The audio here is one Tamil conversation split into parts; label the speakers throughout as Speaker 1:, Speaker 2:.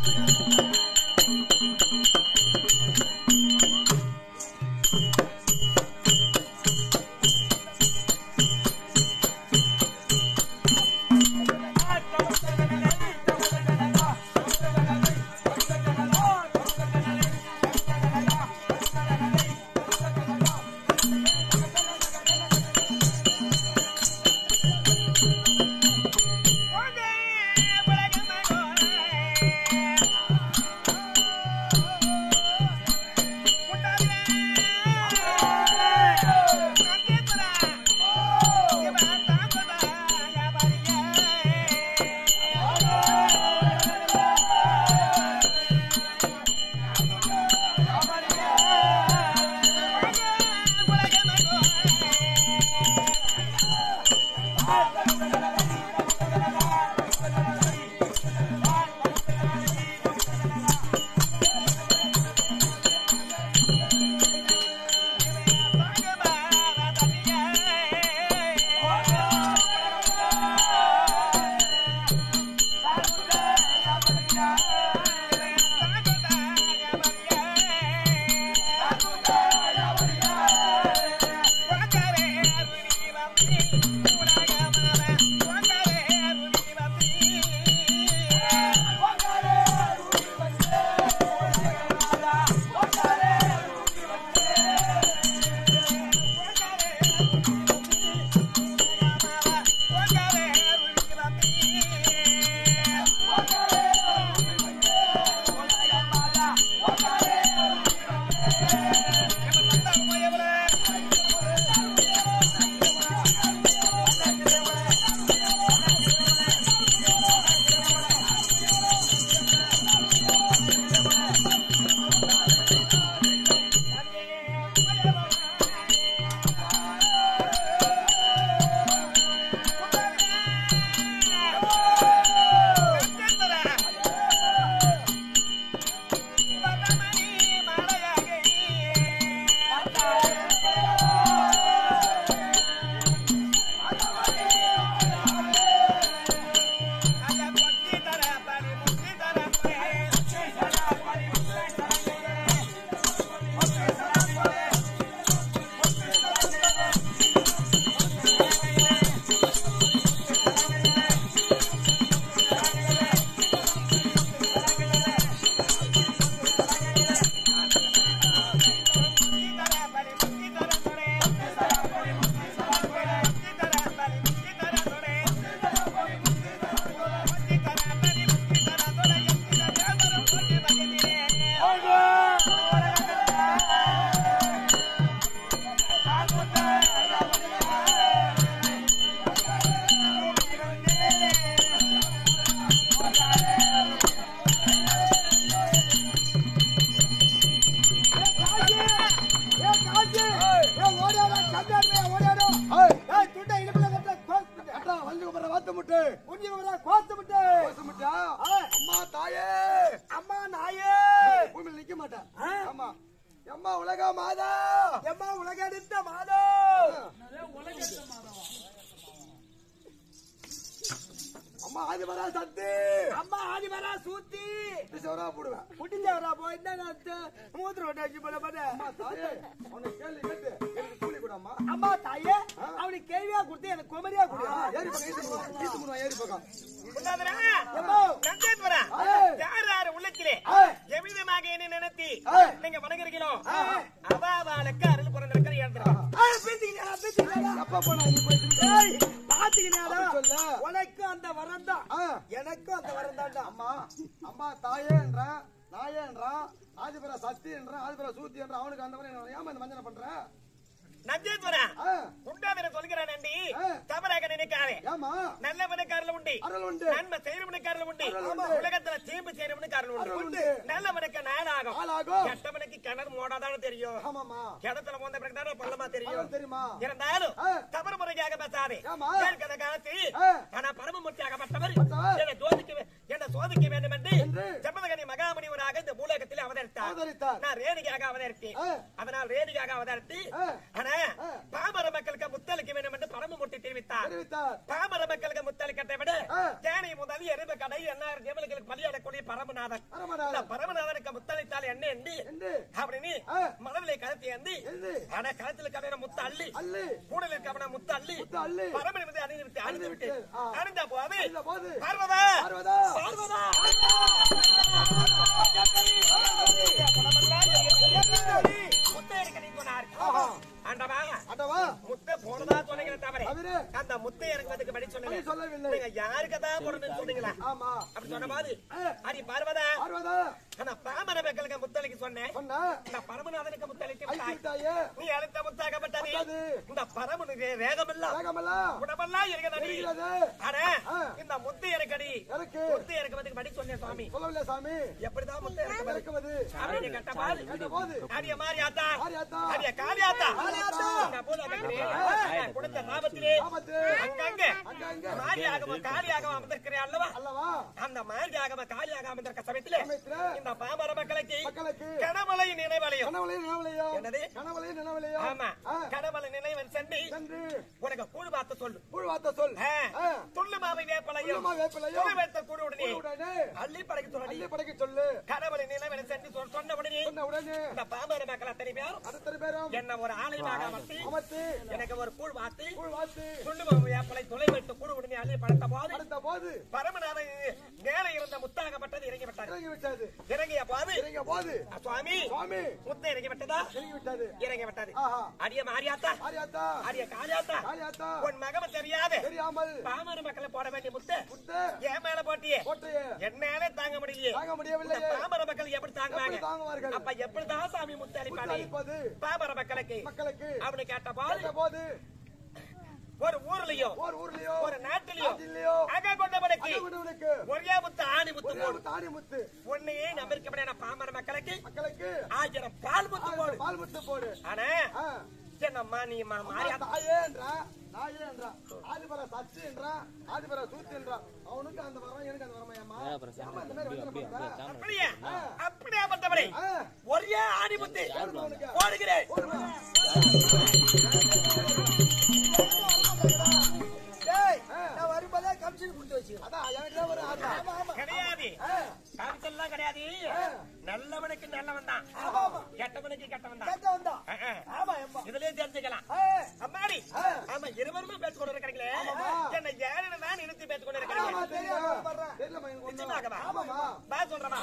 Speaker 1: அம்மா தாயே
Speaker 2: அம்மா நாயே
Speaker 1: பூமியில் நிக்க மாட்டேன்
Speaker 2: ஆ?
Speaker 1: ஆமா அம்மா உலக மாதா
Speaker 2: எம்மா உலகெடுத்த மாதோ
Speaker 1: அம்மா ஆதிபரா சத்து
Speaker 2: அம்மா ஆதிவரா சூத்தி
Speaker 1: சிவரா போடுவேன்
Speaker 2: புட்டிஞ்சவரா போய் என்ன மூத்திர விட்டாச்சு போல பண்ண
Speaker 1: அம்மா தாயே உனக்கு கேள்வி கேட்டு எனக்கு கூலி கொடு அம்மா
Speaker 2: அம்மா தாயே அவனுக்கு கேள்வியா கொடுத்து எனக்கு குமரியா கொடு
Speaker 1: ஏறி பக்கம் ஈத்து முடுவா ஈத்து முடுவா ஏறி பக்கம்
Speaker 2: எம்மோ
Speaker 3: நந்தேஸ்வரா
Speaker 1: ஏய்.
Speaker 3: யார் யார் உள்ளத்திலே
Speaker 1: ஏய்.
Speaker 3: எவ்விதமாக என்ன நினைத்தி
Speaker 1: ஏய்.
Speaker 3: நீங்க வணங்குறீங்களோ
Speaker 1: ஏய்.
Speaker 3: அவாவாளுக்கு அருள் புறந்திருக்கிற இடத்துல
Speaker 2: பேசிக்கிறியாடா பேசிக்கிறியாடா
Speaker 1: எப்ப போனா நீ போய் திரும்பி?
Speaker 2: ஏய் பாத்துக்கிறியாடா
Speaker 1: அப்படி சொல்ல.
Speaker 2: உனக்கு அந்த வரம் தான்
Speaker 1: ஆ.
Speaker 2: எனக்கும் அந்த வரம் தான்டா
Speaker 1: அம்மா அம்மா தாயே என்றான் நாயே என்றான் ஆதிபரா சக்தி என்றான் ஆதிபரா சூத்தி என்றான் அவனுக்கு அந்த மாதிரி என்ன ஏமா இந்த மஞ்சனை பண்ற
Speaker 3: நந்தேஸ்வரா
Speaker 1: ஆ,
Speaker 3: உண்டாவிர சொல்கிறேன் நண்டி
Speaker 1: ஏய்.
Speaker 3: தவறாக நினைக்காதே
Speaker 1: ஏமா
Speaker 3: நல்லவனுக்கு அருள் உண்டு
Speaker 1: அருள் உண்டு
Speaker 3: நன்மை செய்யறவனுக்கு அருள் உண்டு
Speaker 1: அருள் உண்டு.
Speaker 3: உலகத்துல தீம்பு செய்யறவனுக்கு அருள்
Speaker 1: அருள்
Speaker 3: உண்டு
Speaker 1: உண்டு.
Speaker 3: நல்லவனுக்கு நாளாகும்
Speaker 1: ஆளாகும்.
Speaker 3: கெட்டவனுக்கு கிணறு மோடாதானே தெரியும்
Speaker 1: ஆமாமா
Speaker 3: கிணத்துல போந்த பிறகு தானே பள்ளமா தெரியும்
Speaker 1: அருள் தெரியுமா
Speaker 3: இருந்தாலும்
Speaker 1: ஆ.
Speaker 3: தவறு முறையாக பேசாதே
Speaker 1: ஏம்மா?
Speaker 3: கேட்கிற காலத்தில்
Speaker 1: ஆ.
Speaker 3: ஆனா பரமமூர்த்தியாகப்பட்டவர்
Speaker 1: பட்டவர்.
Speaker 3: என்னை சோதிக்க வே- என்னை சோதிக்க வேண்டும் என்று
Speaker 1: என்று.
Speaker 3: ஜெபதக தேனி மகாமுனிவராக இந்த பூலோகத்தில் அவதரித்தார்
Speaker 1: அவதரித்தார்.
Speaker 3: நான் ரேணிகாக அவதரித்தேன்
Speaker 1: ஆ.
Speaker 3: அதனால் ரேணிகாக அவதரித்து
Speaker 1: ஆ.
Speaker 3: ஆனா
Speaker 1: ஆ.
Speaker 3: பாமர மக்களுக்கு முத்தளிக்க வேண்டும் என்று பரமமூர்த்தி தெரிவித்தார்
Speaker 1: தெரிவித்தார்
Speaker 3: பாமர மக்களுக்கு முத்தளிக்கத்தை விட
Speaker 1: ஆ.
Speaker 3: தேனி முதல் எருமை கடை எண்ணாயிரம் ஜெவல்களுக்கு பலியாடக்கூடிய பரமநாதன் இந்த
Speaker 1: பரமநாதன்
Speaker 3: பரமநாதனுக்கு முத்தளித்தால் என்ன என்று
Speaker 1: என்று
Speaker 3: அப்படின்னு
Speaker 1: ஆ.
Speaker 3: மனதிலே கருத்து ஏந்தி
Speaker 1: எழுந்து
Speaker 3: ஆனா கருத்துல கவன முத்த அள்ளி
Speaker 1: அள்ளு
Speaker 3: கூடலில் கவன முத்த அள்ளி
Speaker 1: முத்து அள்ளி
Speaker 3: பரமனை வந்து அணிந்து விட்டு அணிந்து விட்டு
Speaker 1: ஆ.
Speaker 3: அணிந்த போது
Speaker 1: இந்த போது
Speaker 3: பார்வதா
Speaker 1: பார்வதா
Speaker 3: பார்வதா முத்தை எடுக்க நீ சொன்னார்
Speaker 1: ஆஹா.
Speaker 3: ஆண்டவா
Speaker 1: அடவா
Speaker 3: முத்தை போனதா சொன்னீங்க தவிர
Speaker 1: தவிர
Speaker 3: அந்த முத்தை இறங்குவதுக்கு படி
Speaker 1: நீ
Speaker 3: சொன்னீங்க
Speaker 1: சொல்லவில்லை
Speaker 3: நீங்க யாருக்கு தான் போடணும்னு சொன்னீங்களா
Speaker 1: ஆமா
Speaker 3: அப்படி சொன்ன போது
Speaker 1: ஆ.
Speaker 3: அடி பார்வதா
Speaker 1: பார்வதா
Speaker 3: ஆனா பாமர மக்களுக்கு முத்தளிக்கு சொன்னேன்
Speaker 1: சொன்ன
Speaker 3: இந்த பரமநாதனுக்கு முத்தளிக்கு
Speaker 1: ஐந்து
Speaker 3: விட்டாய்.
Speaker 1: விட்டாயே
Speaker 3: நீ அழுத்த முத்தாகப்பட்டது
Speaker 1: பட்டது.
Speaker 3: இந்த பரமனுக்கு வேகமில்லா
Speaker 1: வேகமெல்லாம்
Speaker 3: உடம்பெல்லாம் இருக்கிறது
Speaker 1: தெரிகிறது
Speaker 3: ஆனா
Speaker 1: ஆ.
Speaker 3: இந்த முத்து எனக்கடி
Speaker 1: எனக்கு
Speaker 3: முத்து இறக்குவதுக்கு படி சொன்னேன் சுவாமி
Speaker 1: சொல்லவில்லை சாமி
Speaker 3: எப்படிதான் முத்து இறக்குவது
Speaker 1: இறக்குவது
Speaker 3: அப்படின்னு கேட்ட பாரு
Speaker 1: கேட்ட போது
Speaker 3: அடிய மாறி ஆத்தா
Speaker 1: ஆரியாத்தா
Speaker 3: அடிய காளியாத்தா
Speaker 1: காளியாத்தா.
Speaker 3: இந்த பூலகத்திலே கொடுத்த லாபத்திலே
Speaker 1: ஆபத்து
Speaker 3: அங்கங்க
Speaker 1: அங்கங்க
Speaker 3: மாரியாகவ காளியாகவ அமர்ந்திருக்கிறேன் அல்லவா
Speaker 1: அல்லவா
Speaker 3: அந்த மாரியாகவ காளியாக அமர்ந்திருக்க சமயத்திலே
Speaker 1: சமயத்திலே
Speaker 3: இந்த பாமர மக்களுக்கு
Speaker 1: மக்களுக்கு
Speaker 3: கணவலை நினைவலையும்
Speaker 1: கனவுலையும் நினைவிலையோ
Speaker 3: என்னது?
Speaker 1: கனவுலையும் நினைவிலையோ
Speaker 3: ஆமா
Speaker 1: ஆ.
Speaker 3: கடவுளை நினைவன் சென்று
Speaker 1: சென்று
Speaker 3: உனக்கு கூழ் பார்த்து சொல்லு
Speaker 1: புழு வார்த்தை சொல்
Speaker 3: ஆ.
Speaker 1: ஆ.
Speaker 3: துள்ளு மாவை வேப்பலையும்
Speaker 1: துள்ளு மாவு வேப்பிலையும்
Speaker 3: துளி வைத்த கூடு உடனே
Speaker 1: உடனே
Speaker 3: அள்ளி படைக்க சொல்லி
Speaker 1: அள்ளி படைக்க சொல்லு
Speaker 3: கடவுளை நினைவன் சென்று சொல்- சொன்ன உடனே
Speaker 1: சொன்ன உடனே
Speaker 3: இந்த பாமர மக்கள் அத்தனை பேரும்
Speaker 1: அத்தனை பேரும்
Speaker 3: என்ன ஒரு ஆலயமாக அமர்த்தி
Speaker 1: அமர்த்தி
Speaker 3: எனக்கு ஒரு கூழ் பார்த்து
Speaker 1: புழு வார்த்து
Speaker 3: துள்ளு மாவு வேப்பலை துளை வைத்த கூடு உடனே அள்ளி படைத்த போது
Speaker 1: அடுத்த போது
Speaker 3: பரமநாதன் மேலே இருந்த முத்தாகப்பட்டது இறங்கி விட்டார்
Speaker 1: இறங்கி விட்டது
Speaker 3: இறங்கிய போது
Speaker 1: இறங்கிய போது
Speaker 3: சுவாமி
Speaker 1: சுவாமி
Speaker 3: முத்த இறங்கி விட்டதா
Speaker 1: இறங்கி விட்டது
Speaker 3: இறங்கி விட்டது
Speaker 1: ஆஹா
Speaker 3: அடிய மாரியாத்தா
Speaker 1: ஆரியாத்தா
Speaker 3: அடிய காளியாத்தா
Speaker 1: காளியாத்தா
Speaker 3: உன் மகம தெரியாது
Speaker 1: தெரியாமல்
Speaker 3: பாமர மக்களை போட வேண்டிய முத்த
Speaker 1: முத்து
Speaker 3: என் மேல போட்டியே
Speaker 1: கோட்டையே
Speaker 3: என்னாலே தாங்க முடியலையே
Speaker 1: தாங்க
Speaker 3: இந்த
Speaker 1: முடியவில்லையே
Speaker 3: பாமர மக்கள் எப்படி தாங்குவாங்க
Speaker 1: எப்படி தாங்குவார்கள்
Speaker 3: அப்ப எப்படிதான் சாமி முத்து
Speaker 1: முத்து
Speaker 3: அளிப்பாரு
Speaker 1: அளிப்பது
Speaker 3: பாமர மக்களுக்கு
Speaker 1: மக்களுக்கு
Speaker 3: அப்படி கேட்ட போது
Speaker 1: கேட்ட போது
Speaker 3: ஒரு ஊர்லயோ
Speaker 1: ஓர் ஊர்லயோ
Speaker 3: ஒரு நாட்டிலயோ
Speaker 1: நாட்டிலேயோ
Speaker 3: அக கொண்டவனுக்கு
Speaker 1: அகவிடவனுக்கு
Speaker 3: ஒரே முத்து ஆணி முத்து
Speaker 1: ஒரே
Speaker 3: போடு
Speaker 1: ஒரு தாடி முத்து
Speaker 3: உன்னையே நம்பிருக்கப்படியான பாமர மக்களுக்கு
Speaker 1: மக்களுக்கு
Speaker 3: ஆயிரம் பால் முத்து போடு
Speaker 1: பால் முத்து போடு
Speaker 3: ஆனா
Speaker 1: ஆ.
Speaker 3: என்னம்மா நீ மா- மாறி
Speaker 1: தாயே என்றா நாயே என்றா ஆதிபர சச்சி என்றா ஆதிபர சூத்தி என்றா அவனுக்கு அந்த வரம் எனக்கு அந்த வரமா ஏமா ஏமா இந்த மாதிரி வச்சன பண்ற
Speaker 3: அப்படியே அப்படியே பட்டபடி
Speaker 1: ஆ.
Speaker 3: ஒரே ஆணி முத்து
Speaker 1: அவனுக்கு.
Speaker 3: போடுகிறேன்
Speaker 1: போடுமா.
Speaker 2: டேய்
Speaker 1: ஆ.
Speaker 2: நான் வரும்போதே கமிஷன் கொடுத்து வச்சுக்கிறேன்
Speaker 1: அதான் எனக்கு தான் ஒரு ஆசை
Speaker 3: கிடையாது
Speaker 1: ஆ.
Speaker 3: காமிச்சல்லாம் கிடையாது
Speaker 1: ஆ.
Speaker 3: நல்லவனுக்கு நல்லவன் தான் கெட்டவனுக்கு கெட்டவன் தான்
Speaker 2: கேட்க வந்தா
Speaker 3: ஆ, ஆ.
Speaker 2: ஆமா ஏம்மா
Speaker 3: இதுலயே தெரிஞ்சுக்கலாம்
Speaker 2: ஆ,
Speaker 3: அம்மாடி
Speaker 1: ஆ.
Speaker 3: ஆமா இருவருமே பேசிக் கொண்டு இருக்கிறீங்களே
Speaker 1: ஆமாம்மா.
Speaker 3: என்ன ஏழு தான் நிறுத்தி பேசிக் கொண்டு
Speaker 1: ஆமா
Speaker 3: இருக்கிறீங்க
Speaker 1: தெரியும் தெரியலமா எனக்கு ஒண்ணும்.
Speaker 3: நிச்சயமாகவா?
Speaker 1: ஆமாமா
Speaker 3: பா சொல்றமா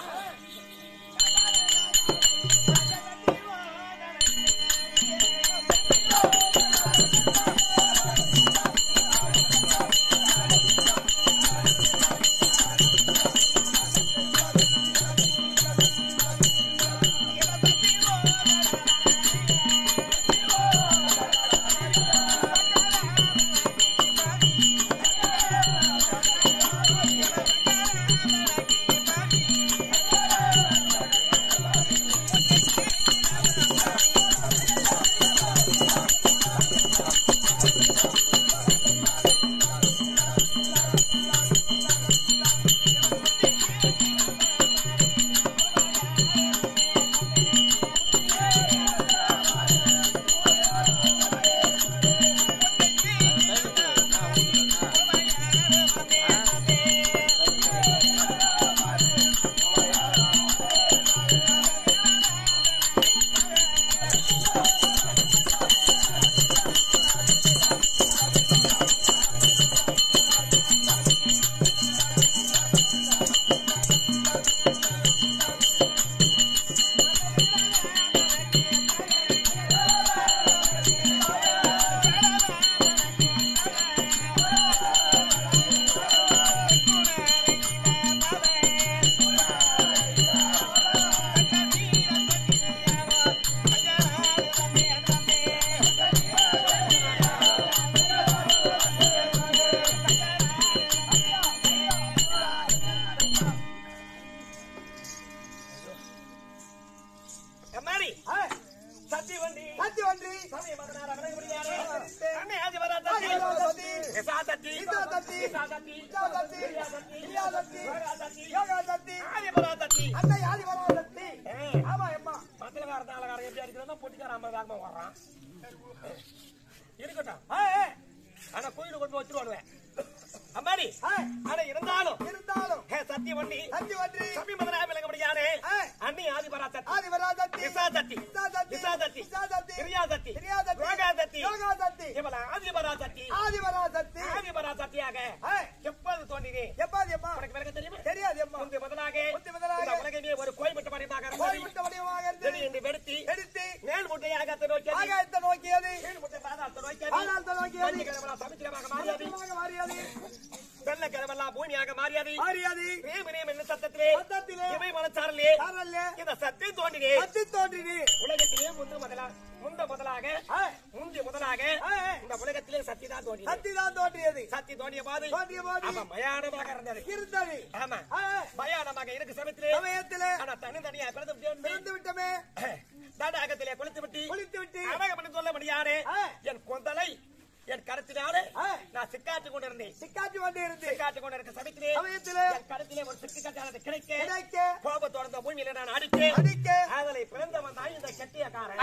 Speaker 3: அம்மாடி சத்தி வண்டி
Speaker 1: சத்தி வண்டி
Speaker 3: சமய பதினாறு விலங்கு முடியாது அன்னை ஆதிபரா
Speaker 1: ஆதிபரா
Speaker 3: தத்தி
Speaker 1: தத்தி.
Speaker 3: இசா தத்தி
Speaker 1: இசா தத்தி.
Speaker 3: இசா தத்தி
Speaker 1: இசா தத்தி.
Speaker 3: இரியா தத்தி
Speaker 1: இரியா தத்தி.
Speaker 3: யோகா தத்தி
Speaker 1: யோகா தத்தி
Speaker 3: ஆதிபரா தத்தி
Speaker 1: அன்னை ஆதிபரா தத்தி
Speaker 3: ஏய்,
Speaker 1: ஆமா அம்மா
Speaker 3: மத்தலகார தாளகார எப்படி அடிக்கிறதா பொட்டிக்கார ஐம்பது வேகமா வர்றான் இருக்கட்டும்
Speaker 1: ஏய்,
Speaker 3: ஆனா கோயிலுக்கு கொண்டு போய் வச்சிருவானுவேன் அம்மாடி
Speaker 1: ஏய்,
Speaker 3: ஆனா இருந்தாலும்
Speaker 1: இருந்தாலும்
Speaker 3: ஹே, சத்திய வண்டி
Speaker 1: சத்தி வண்டி
Speaker 3: சமய பதினாறு விலங்கு முடியாது
Speaker 1: ஏய்,
Speaker 3: அன்னை ஆதிபரா தத்தி
Speaker 1: ஆதிபரா தத்தி
Speaker 3: இசா தத்தி
Speaker 1: இசா தத்தி
Speaker 3: இசா தத்தி
Speaker 1: இசா தத்தி
Speaker 3: கிரியா தத்தி
Speaker 1: கிரியா தத்தி
Speaker 3: யோகா தத்தி
Speaker 1: யோகா தத்தி
Speaker 3: இவள ஆதிபரா தத்தி
Speaker 1: ஆதிபரா தத்தி
Speaker 3: ஆதிபரா தத்தியாக
Speaker 1: ஏய்,
Speaker 3: எப்போது தோன்றினே
Speaker 1: எப்பாதி அம்மா
Speaker 3: உனக்கு விளக்க தெரியுமா
Speaker 1: தெரியாது அம்மா
Speaker 3: முந்தைய முதலாக
Speaker 1: முந்தைய முதலாக
Speaker 3: இந்த உலகமே ஒரு கோயில் விட்ட மறைமாக இருந்தது
Speaker 1: கோயில்விட்ட வடிவமாக இருந்தது.
Speaker 3: திடீரென்று வெடித்து
Speaker 1: எடுத்து
Speaker 3: மேல் முட்டையை ஆகாத்த நோக்கியது
Speaker 1: ஆகாயத்தை நோக்கியது
Speaker 3: கீழ் முட்டை பாதாளத்தை நோக்கியது
Speaker 1: பாதாளத்தை நோக்கியது.
Speaker 3: மஞ்சள் கிழமெல்லாம் சமுத்திரமாக மாறியது
Speaker 1: சமுத்திரமாக மாறியது
Speaker 3: வெள்ளை கிழமெல்லாம் பூமியாக மாறியது
Speaker 1: மாறியது
Speaker 3: ரேம் ரேம் என்ன சத்தத்திலே
Speaker 1: சத்தத்திலே
Speaker 3: இவை மனச்சாரலே
Speaker 1: சாரல்ல
Speaker 3: இந்த சத்தியம் தோன்றினே
Speaker 1: கத்தி தோன்றினி
Speaker 3: உலகத்திலே முந்து முதலா முந்த முதலாக
Speaker 1: ஏய்,
Speaker 3: முந்தி முதலாக
Speaker 1: ஏய்,
Speaker 3: இந்த உலகத்திலே சத்தி தான் தோன்றியது
Speaker 1: சத்தி தான் தோன்றியது
Speaker 3: சத்தி தோன்றிய போது
Speaker 1: தோன்றிய போது
Speaker 3: அவன் மயானமாக இருந்தது
Speaker 1: இருந்தது
Speaker 3: ஆமா
Speaker 1: ஏய்,
Speaker 3: மயானமாக இருக்கு சமயத்திலே
Speaker 1: சமயத்திலே
Speaker 3: ஆனா தனித்தனியா பிறந்து விட்டு
Speaker 1: பிறந்து விட்டமே
Speaker 3: தடாகத்திலே குளித்து விட்டு
Speaker 1: குளித்து விட்டு
Speaker 3: அழகம் பண்ணி சொல்ல முடியாதே
Speaker 1: ஆ.
Speaker 3: என் கொந்தலை என் கருத்தினாலே
Speaker 1: ஆ.
Speaker 3: நான் சிக்காட்டு கொண்டு இருந்தேன்
Speaker 1: சிக்காட்டி வண்டி இருந்து
Speaker 3: சிக்காட்டு கொண்டு இருக்க சமயத்திலே
Speaker 1: சமயத்திலே
Speaker 3: என் கருத்திலே ஒரு சிக்கு கட்டானது கிடைக்க
Speaker 1: கிடைக்க
Speaker 3: கோபத்தோட இந்த பூமியில நான் அடித்தேன்
Speaker 1: அடிக்க
Speaker 3: அதனை பிறந்தவன் தான் இந்த கெட்டியக்காரன்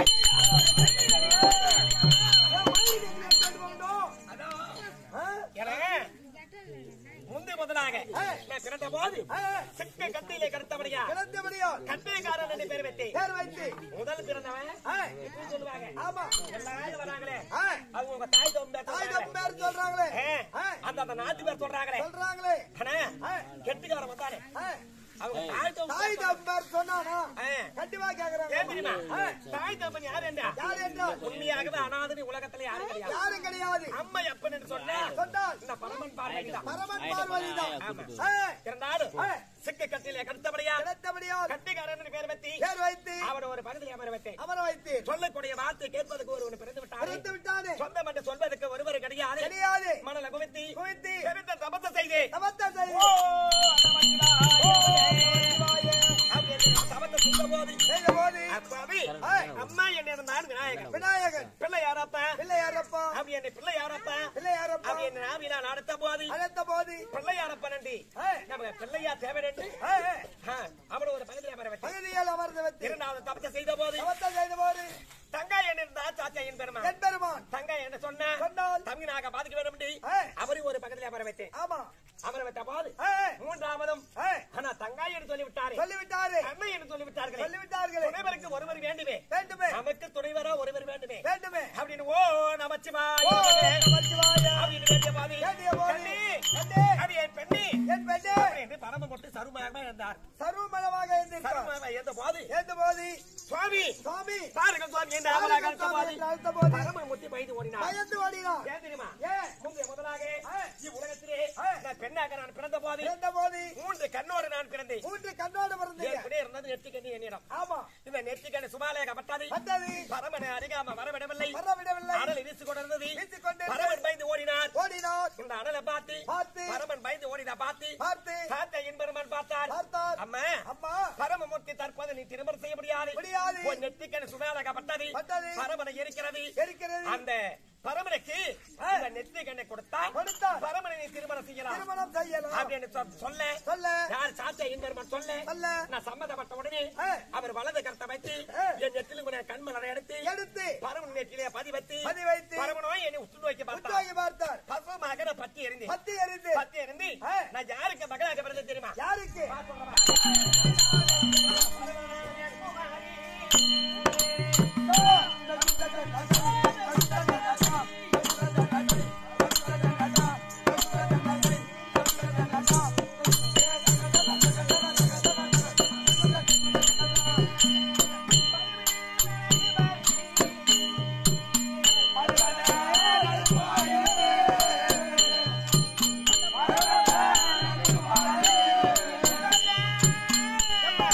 Speaker 1: என் வயிறு எங்கே கொண்டு வந்தோம்? ஆ?
Speaker 3: எனவே முந்தி முதலாக
Speaker 1: ஆ.
Speaker 3: நான் பிறந்த போது
Speaker 1: ஆ,
Speaker 3: சிக்க கத்தியிலே கருத்தபடியா
Speaker 1: கிடந்தபடியால்
Speaker 3: கட்டியக்காரன் என்று பேர் வைத்தேன்
Speaker 1: பேர் வைத்து
Speaker 3: முதல் பிறந்தவன்
Speaker 1: ஆ,
Speaker 3: இப்படி சொல்லுவாங்க
Speaker 1: ஆமா
Speaker 3: எல்லாரும் வராங்களே
Speaker 1: ஆ,
Speaker 3: அவங்க உங்க தாய் தோம்பே
Speaker 1: தாய் தப்பு பேர் சொல்றாங்களே ஆ,
Speaker 3: அந்த அந்த நாட்டு பேர் சொல்றாங்களே
Speaker 1: சொல்றாங்களே
Speaker 3: அண்ணா
Speaker 1: ஆ,
Speaker 3: கெட்டிக்காரன் வந்தானே
Speaker 1: ஆ,
Speaker 3: அவங்க தாய் தோம்பு
Speaker 1: தாய் தப்பு பேர் சொன்னானா
Speaker 3: ஆ.
Speaker 1: கண்டிப்பா
Speaker 3: ஏன்
Speaker 1: கேக்குறாங்க
Speaker 3: தெரியுமா
Speaker 1: ஆ,
Speaker 3: தாய் தோப்பன் யார் என்றா
Speaker 1: யார் என்றால்
Speaker 3: உண்மையாகவே அனாதனி உலகத்துல யாரும் கிடையாது
Speaker 1: யாரும் கிடையாது
Speaker 3: அம்மா எப்பன் என்று சொன்னா
Speaker 1: சொன்னால்
Speaker 3: இந்த பரமன் பார்வைதான்
Speaker 1: பரமன் பார்வதிதான்
Speaker 3: ஆமா
Speaker 1: ஆ,
Speaker 3: இருந்தாலும்
Speaker 1: ஆ.
Speaker 3: சிக்க கட்டிலே கடுத்தபடியா
Speaker 1: கிடந்தபடியால்
Speaker 3: கட்டிக்காரன் என்று பேர் வைத்தி
Speaker 1: பேர் வைத்து
Speaker 3: அவன் ஒரு பகுதியில் அமர வைத்தேன்
Speaker 1: அமர வைத்து
Speaker 3: சொல்லக்கூடிய வார்த்தை கேட்பதற்கு ஒருவன் பிறந்து விட்டாரு
Speaker 1: பிறந்து விட்டானே
Speaker 3: சொந்தம் என்று சொல்வதற்கு ஒருவர் கிடையாது
Speaker 1: கிடையாது
Speaker 3: மணல குவித்தி
Speaker 1: குவித்து
Speaker 3: செவித்த தபத்தை செய்து
Speaker 1: சமத்த செய்து
Speaker 3: ஓ, அப்படி என்று நான் தபத்தை செய்த போது
Speaker 1: செய்த போது
Speaker 3: அப்பாவி
Speaker 1: ஆ,
Speaker 3: அம்மா என்ன இருந்தான் விநாயகன்
Speaker 1: விநாயகன்
Speaker 3: பிள்ளை யாரப்பா
Speaker 1: பிள்ளையாரப்பா
Speaker 3: அப்படி என்னை பிள்ளை யாரப்பா
Speaker 1: பிள்ளையாரப்பா
Speaker 3: அப்படி என்ன நாவி நான் நடத்த போது
Speaker 1: அழைத்த போது
Speaker 3: பிள்ளையாரப்பா நன்றி
Speaker 1: ஆ,
Speaker 3: நமக்கு பிள்ளையா தேவை நன்றி
Speaker 1: ஆ, ஆ,
Speaker 3: அவனை ஒரு பகுதியில் அமர வைத்தேன்
Speaker 1: பகுதியில் அமர்ந்து வைத்து
Speaker 3: இரண்டாவது தபத்தை செய்த போது
Speaker 1: சமத்த செய்த போது
Speaker 3: தங்காய் என்ன இருந்தா சாச்சா என் பெருமா
Speaker 1: என் பெருமான்
Speaker 3: தங்காய் என்ன சொன்ன
Speaker 1: சொன்னால்
Speaker 3: தம்பினாக பாதிக்க வேண்டும்
Speaker 1: ஆ,
Speaker 3: அவரையும் ஒரு பக்கத்தில் அமர வைத்தேன்
Speaker 1: ஆமா
Speaker 3: அமர வைத்த போது
Speaker 1: ஆ,
Speaker 3: மூன்றாவதும்
Speaker 1: ஆ,
Speaker 3: ஆனா தங்காய் என்று சொல்லி விட்டாரு
Speaker 1: சொல்லிவிட்டாரு
Speaker 3: அன்னை என்று சொல்லி விட்டார்களே
Speaker 1: சொல்லிவிட்டார்களே
Speaker 3: துணைவருக்கு ஒருவர் வேண்டுமே
Speaker 1: வேண்டுமே
Speaker 3: நமக்கு துணைவரோ ஒருவர் வேண்டுமே
Speaker 1: வேண்டுமே
Speaker 3: அப்படின்னு ஓ நமச்சிவாய்
Speaker 1: ஓ, நமச்சிவாய.
Speaker 3: அப்படின்னு வேண்டிய பாதி
Speaker 1: வேண்டிய போது,
Speaker 3: கண்ணி,
Speaker 1: கண்ணே,
Speaker 3: அடி என் பெண்ணி
Speaker 1: என் பெண்ணே
Speaker 3: என்று பரம கொட்டு சருமாக இருந்தார்
Speaker 1: சர்வமளமாக இருந்திருக்கார்
Speaker 3: சருமாக இருந்த போது
Speaker 1: ஏந்த போது
Speaker 3: சுவாமி
Speaker 1: சுவாமி
Speaker 3: பாருங்கள் சுவாமி என்று அவராக இருந்த போது
Speaker 1: என்று அழைத்த போது
Speaker 3: பரம முத்தி பயந்து ஓடினார்
Speaker 1: பயந்து ஓடினார்
Speaker 3: ஏன் தெரியுமா
Speaker 1: ஏன்
Speaker 3: முந்தைய முதலாக
Speaker 1: ஆ.
Speaker 3: இவ்வுலகத்திலே
Speaker 1: ஆ.
Speaker 3: நான் பெண்ணாக நான் பிறந்த போது
Speaker 1: இருந்த போது
Speaker 3: மூன்று கண்ணோடு நான் பிறந்தேன்
Speaker 1: மூன்று கண்ணோடு பிறந்தீங்க
Speaker 3: ஏற்கனவே இருந்தது நெற்றிக்கண்ணி என்னிடம்
Speaker 1: ஆமா
Speaker 3: இந்த நெற்றிக்கண்ணி சுமாலேகப்பட்டது
Speaker 1: வந்தது
Speaker 3: பரமனை அருகாம வரவிடவில்லை
Speaker 1: வரவிடவில்லை
Speaker 3: அனல் வீசிக் கொண்டிருந்தது
Speaker 1: வீசிக் கொண்டு
Speaker 3: பரமன் பயந்து ஓடினார்
Speaker 1: ஓடினார்
Speaker 3: இந்த அனலை பார்த்து
Speaker 1: பார்த்து
Speaker 3: பரமன் பயந்து ஓடினா பார்த்து
Speaker 1: பார்த்து
Speaker 3: சாத்த என்பெருமான் பார்த்தார்
Speaker 1: பார்த்தார்
Speaker 3: அம்மா
Speaker 1: அம்மா
Speaker 3: பரமமூர்த்தி தற்போது நீ திருமணம் செய்ய முடியாது
Speaker 1: முடியாது.
Speaker 3: உன் நெற்றிக்கண்ணி சுமாலேகப்பட்டது
Speaker 1: பட்டது.
Speaker 3: பரமனை இருக்கிறது
Speaker 1: இருக்கிறது
Speaker 3: அந்த பரமனுக்கு இந்த நெற்றி கண்ணை கொடுத்தா
Speaker 1: கொடுத்தார்.
Speaker 3: பரமனை நீ திருமணம் செய்யலாம்
Speaker 1: திருமணம் செய்யலாம்
Speaker 3: அப்படின்னு சொ- சொல்ல
Speaker 1: சொல்ல
Speaker 3: யார் சாத்த என்பெருமான் சொல்ல
Speaker 1: சொல்ல
Speaker 3: நான் சம்மதப்பட்ட உடனே
Speaker 1: ஆ.
Speaker 3: அவர் வலது கருத்தை வைத்து
Speaker 1: ஆ.
Speaker 3: என் நெற்றிலும் கூட கண்மலரை எடுத்து
Speaker 1: எடுத்து
Speaker 3: பரமன் நெற்றிலே பதி வைத்து
Speaker 1: பதி வைத்து
Speaker 3: பரமனோ என்னை உற்று நோக்கி பார்த்தார்
Speaker 1: உற்றாகி பார்த்தார்
Speaker 3: பசுமாக நான் பத்தி எறிந்தேன்
Speaker 1: பத்தி எரிந்து
Speaker 3: பத்தி எறிந்து
Speaker 1: ஆ.
Speaker 3: நான் யாருக்கு மகளாக பிறந்தது தெரியுமா
Speaker 1: யாருக்கு
Speaker 3: அம்மா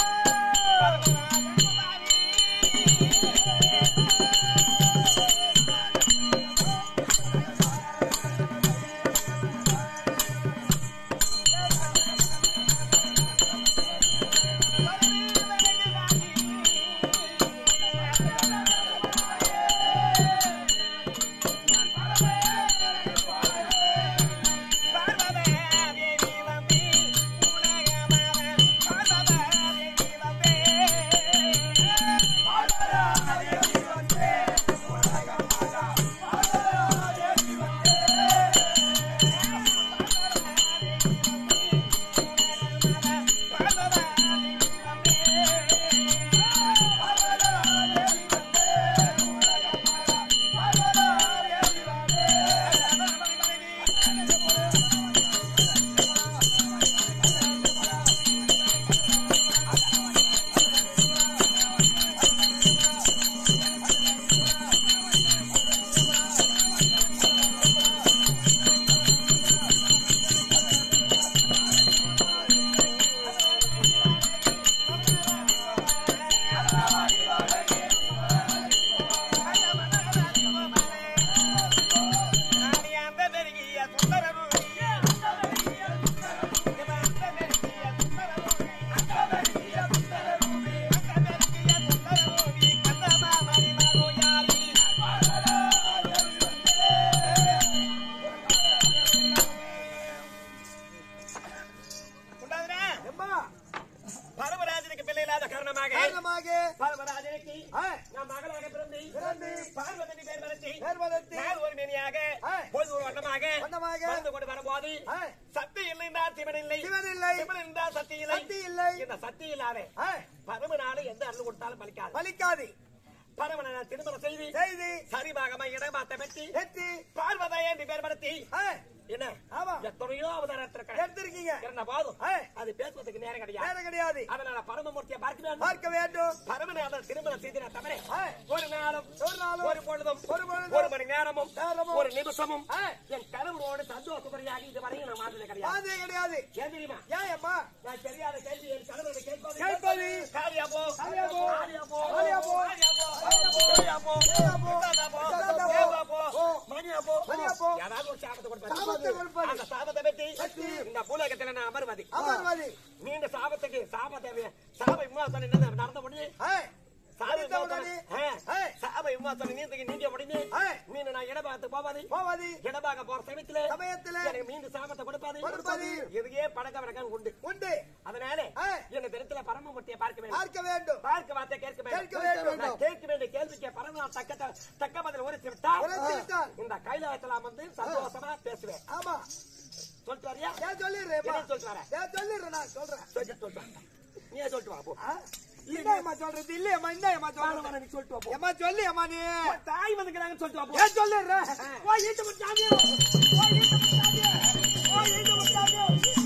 Speaker 3: காரணமாக
Speaker 1: காரணமாக
Speaker 3: பரமராஜனுக்கு
Speaker 1: ஆ,
Speaker 3: நான் மகளாக பிறந்து
Speaker 1: பிறந்து
Speaker 3: பார்வதி பேர் வளர்ச்சி
Speaker 1: நேர்வதற்கு
Speaker 3: நான் ஒரு மேனியாக
Speaker 1: ஆ.
Speaker 3: பொது ஒரு வண்ணமாக
Speaker 1: வண்ணமாக
Speaker 3: வாழ்ந்து கொண்டு வரும்போது
Speaker 1: ஆ,
Speaker 3: சக்தி இல்லை என்றால் சிவன் இல்லை
Speaker 1: சிவன் இல்லை
Speaker 3: சிவன் என்றால் சக்தி இல்லை
Speaker 1: சக்தி இல்லை
Speaker 3: இந்த சக்தி இல்லாத
Speaker 1: ஆ,
Speaker 3: பரமனால எந்த அருள் கொடுத்தாலும் பலிக்காது
Speaker 1: பலிக்காது
Speaker 3: பரமன திருமணம் செய்து
Speaker 1: செய்தி
Speaker 3: சரிபாகமா இடமாத்த பெற்றி
Speaker 1: எத்தி
Speaker 3: பார்வதையை என்று பேர் படுத்தி
Speaker 1: ஆ,
Speaker 3: என்ன
Speaker 1: ஆமா
Speaker 3: எத்தனையோ அவதாரத்திருக்கிறேன்
Speaker 1: எடுத்திருக்கீங்க
Speaker 3: என்ன போதும்
Speaker 1: ஆ,
Speaker 3: அது பேசுவதற்கு நேரம் கிடையாது
Speaker 1: நேரம் கிடையாது
Speaker 3: அதனால பரமமூர்த்தியை பார்க்க வேண்டும்
Speaker 1: பார்க்க வேண்டும்
Speaker 3: பரமநாதன் திருமணம் செய்தின தவிர
Speaker 1: ஆ,
Speaker 3: ஒரு நாளும்
Speaker 1: ஒரு நாளும்
Speaker 3: ஒரு பொழுதும்
Speaker 1: ஒரு பொழுதும்
Speaker 3: ஒரு மணி நேரமும்
Speaker 1: நேரமும்
Speaker 3: ஒரு நிமிஷமும்
Speaker 1: ஆ,
Speaker 3: என் கணவரோடு சந்தோஷப்படியாக இதுவரையும் நான் மாற்றல கிடையாது
Speaker 1: பாதே கிடையாது
Speaker 3: ஏன் தெரியுமா
Speaker 1: ஏன் அம்மா
Speaker 3: நான் தெரியாத கேள்வி என் கணவரோட கேட்பது
Speaker 1: கேட்பது.
Speaker 3: காரியா போ
Speaker 1: காரியா போ.
Speaker 3: காரியா போ
Speaker 1: காரியா போ.
Speaker 3: காரியா போ
Speaker 1: காரியா போ.
Speaker 3: காரியா போ
Speaker 1: காரியா போ.
Speaker 3: இந்தாதா போ
Speaker 1: இந்தாதா போ.
Speaker 3: தேவா போ
Speaker 1: போ.
Speaker 3: மணியா போ
Speaker 1: மணியா போ.
Speaker 3: யாராவது ஒரு சாபத்தை கொடுப்பாரு
Speaker 1: சாபத்தை கொடுப்பாரு.
Speaker 3: அந்த சாபத்தை பற்றி
Speaker 1: பற்றி.
Speaker 3: இந்த பூலகத்துல நான் அமர்வதி
Speaker 1: அமர்வாதி
Speaker 3: நீண்ட சாபத்துக்கு சாபத்தை சாப விமோசனம் என்ன நடந்த முடியும்
Speaker 1: ஆ,
Speaker 3: சாப
Speaker 1: அடுத்த உடனே.
Speaker 3: விமோசனம்
Speaker 1: ஆ,
Speaker 3: சாப விமோசனம் நீந்தக்கு நீங்க முடிஞ்சு
Speaker 1: ஆ,
Speaker 3: மீன் நான் இடபாகத்துக்கு போவாது
Speaker 1: போவாதி
Speaker 3: இடபாக போற சமயத்துல
Speaker 1: சமயத்துல
Speaker 3: எனக்கு மீண்டும் சாபத்தை கொடுப்பாது
Speaker 1: கொடுப்பாது.
Speaker 3: இதுவே பழக்க வழக்கம் உண்டு
Speaker 1: உண்டு
Speaker 3: அதனால
Speaker 1: ஆ.
Speaker 3: என்ன தினத்துல பரமமூர்த்தியை பார்க்க வேண்டும்
Speaker 1: பார்க்க வேண்டும்
Speaker 3: பார்க்க வார்த்தை கேட்க
Speaker 1: கேட்க
Speaker 3: வேண்டும்
Speaker 1: வேண்டும்.
Speaker 3: நான் கேட்க வேண்டிய கேள்விக்கு பரம தக்க தக்க பதில் உரைத்து விட்டால்
Speaker 1: உரைத்து விட்டால்.
Speaker 3: இந்த கைலாயத்துல வந்து சந்தோஷமா பேசுவேன்
Speaker 1: ஆமா
Speaker 3: சொல்லிட்டு வரியா
Speaker 1: ஏன் சொல்லிடுறேன்
Speaker 3: என்ன சொல்லிட்டு வரேன்
Speaker 1: ஏன் சொல்லிடுறேன் நான் சொல்றேன்
Speaker 3: சொல்லிட்டு சொல்லிட்டு வா. நீயே சொல்லிட்டு வா போ
Speaker 1: ஆ, இல்லையம்மா சொல்றது இல்லையம்மா இல்லையம்மா
Speaker 3: வாரம்
Speaker 1: சொல்றேன்
Speaker 3: வாரம் நீ சொல்லிட்டு வா போ
Speaker 1: ஏம்மா சொல்லி அம்மா நீ
Speaker 3: உன் தாய் வந்துக்கிறாங்கன்னு சொல்லிட்டு வா போ
Speaker 1: ஏன் சொல்லிடுறேன் போய் ஈட்டு முட்டாதியோ போய் ஈட்டு முட்டாதியோ போய் ஈட்டு முட்டாதியோ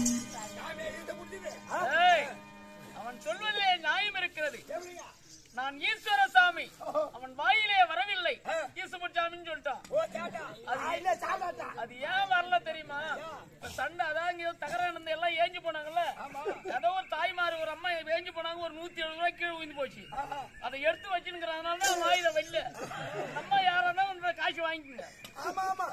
Speaker 2: ஏய், அவன் சொல்வதிலே நியாயம் இருக்கிறது நான் ஈஸ்வரசாமி அவன் வாயிலே வரவில்லை ஈஸ்வரசாமின்னு சொல்லிட்டான் அது அது ஏன் வரல தெரியுமா இப்ப சண்டை அதான் இங்க தகர நடந்த எல்லாம் ஏஞ்சு போனாங்கல்ல ஏதோ ஒரு தாய்மார் ஒரு அம்மா ஏஞ்சு போனாங்க ஒரு நூத்தி எழுபது ரூபாய் கீழே விழுந்து போச்சு அதை எடுத்து வச்சுங்கிறதுனால தான் வாயில வெளில நம்ம யாரா உங்களை காசு வாங்கிக்கோங்க
Speaker 1: ஆமா ஆமா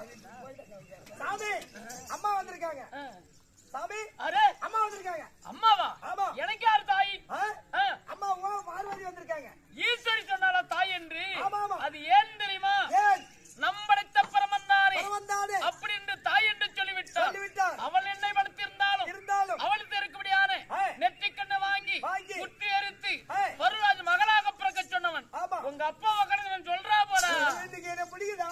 Speaker 1: சாமி அம்மா வந்திருக்காங்க
Speaker 2: ஆ.
Speaker 1: சாமி
Speaker 2: அரே
Speaker 1: அம்மா வந்திருக்காங்க
Speaker 2: அம்மாவா
Speaker 1: ஆமா.
Speaker 2: எனக்கு யார் தாய்
Speaker 1: ஆ?
Speaker 2: ஆ.
Speaker 1: அம்மா உங்க பார்வதி வந்திருக்காங்க
Speaker 2: ஈஸ்வரி சொன்னால தாய் என்று
Speaker 1: ஆமா, ஆமா.
Speaker 2: அது ஏன் தெரியுமா
Speaker 1: ஏன்
Speaker 2: நம்மடைத்த பரமந்தானே
Speaker 1: வந்தானே
Speaker 2: அப்படி என்று தாய் என்று சொல்லிவிட்டார்
Speaker 1: சொல்லிவிட்டார்.
Speaker 2: அவள் என்னை படுத்திருந்தாலும்
Speaker 1: இருந்தாலும்
Speaker 2: அவளுக்கு இருக்கும்படியான
Speaker 1: ஆ.
Speaker 2: நெற்றிக்கண்ணை வாங்கி
Speaker 1: வாங்கி.
Speaker 2: குட்டி எரித்து
Speaker 1: ஆ.
Speaker 2: வருராஜ் மகளாக பிறக்க சொன்னவன்
Speaker 1: ஆமா.
Speaker 2: உங்க அப்பா உட்காந்து சொல்றா போடா
Speaker 1: இன்னைக்கு என்ன பிடிக்குதா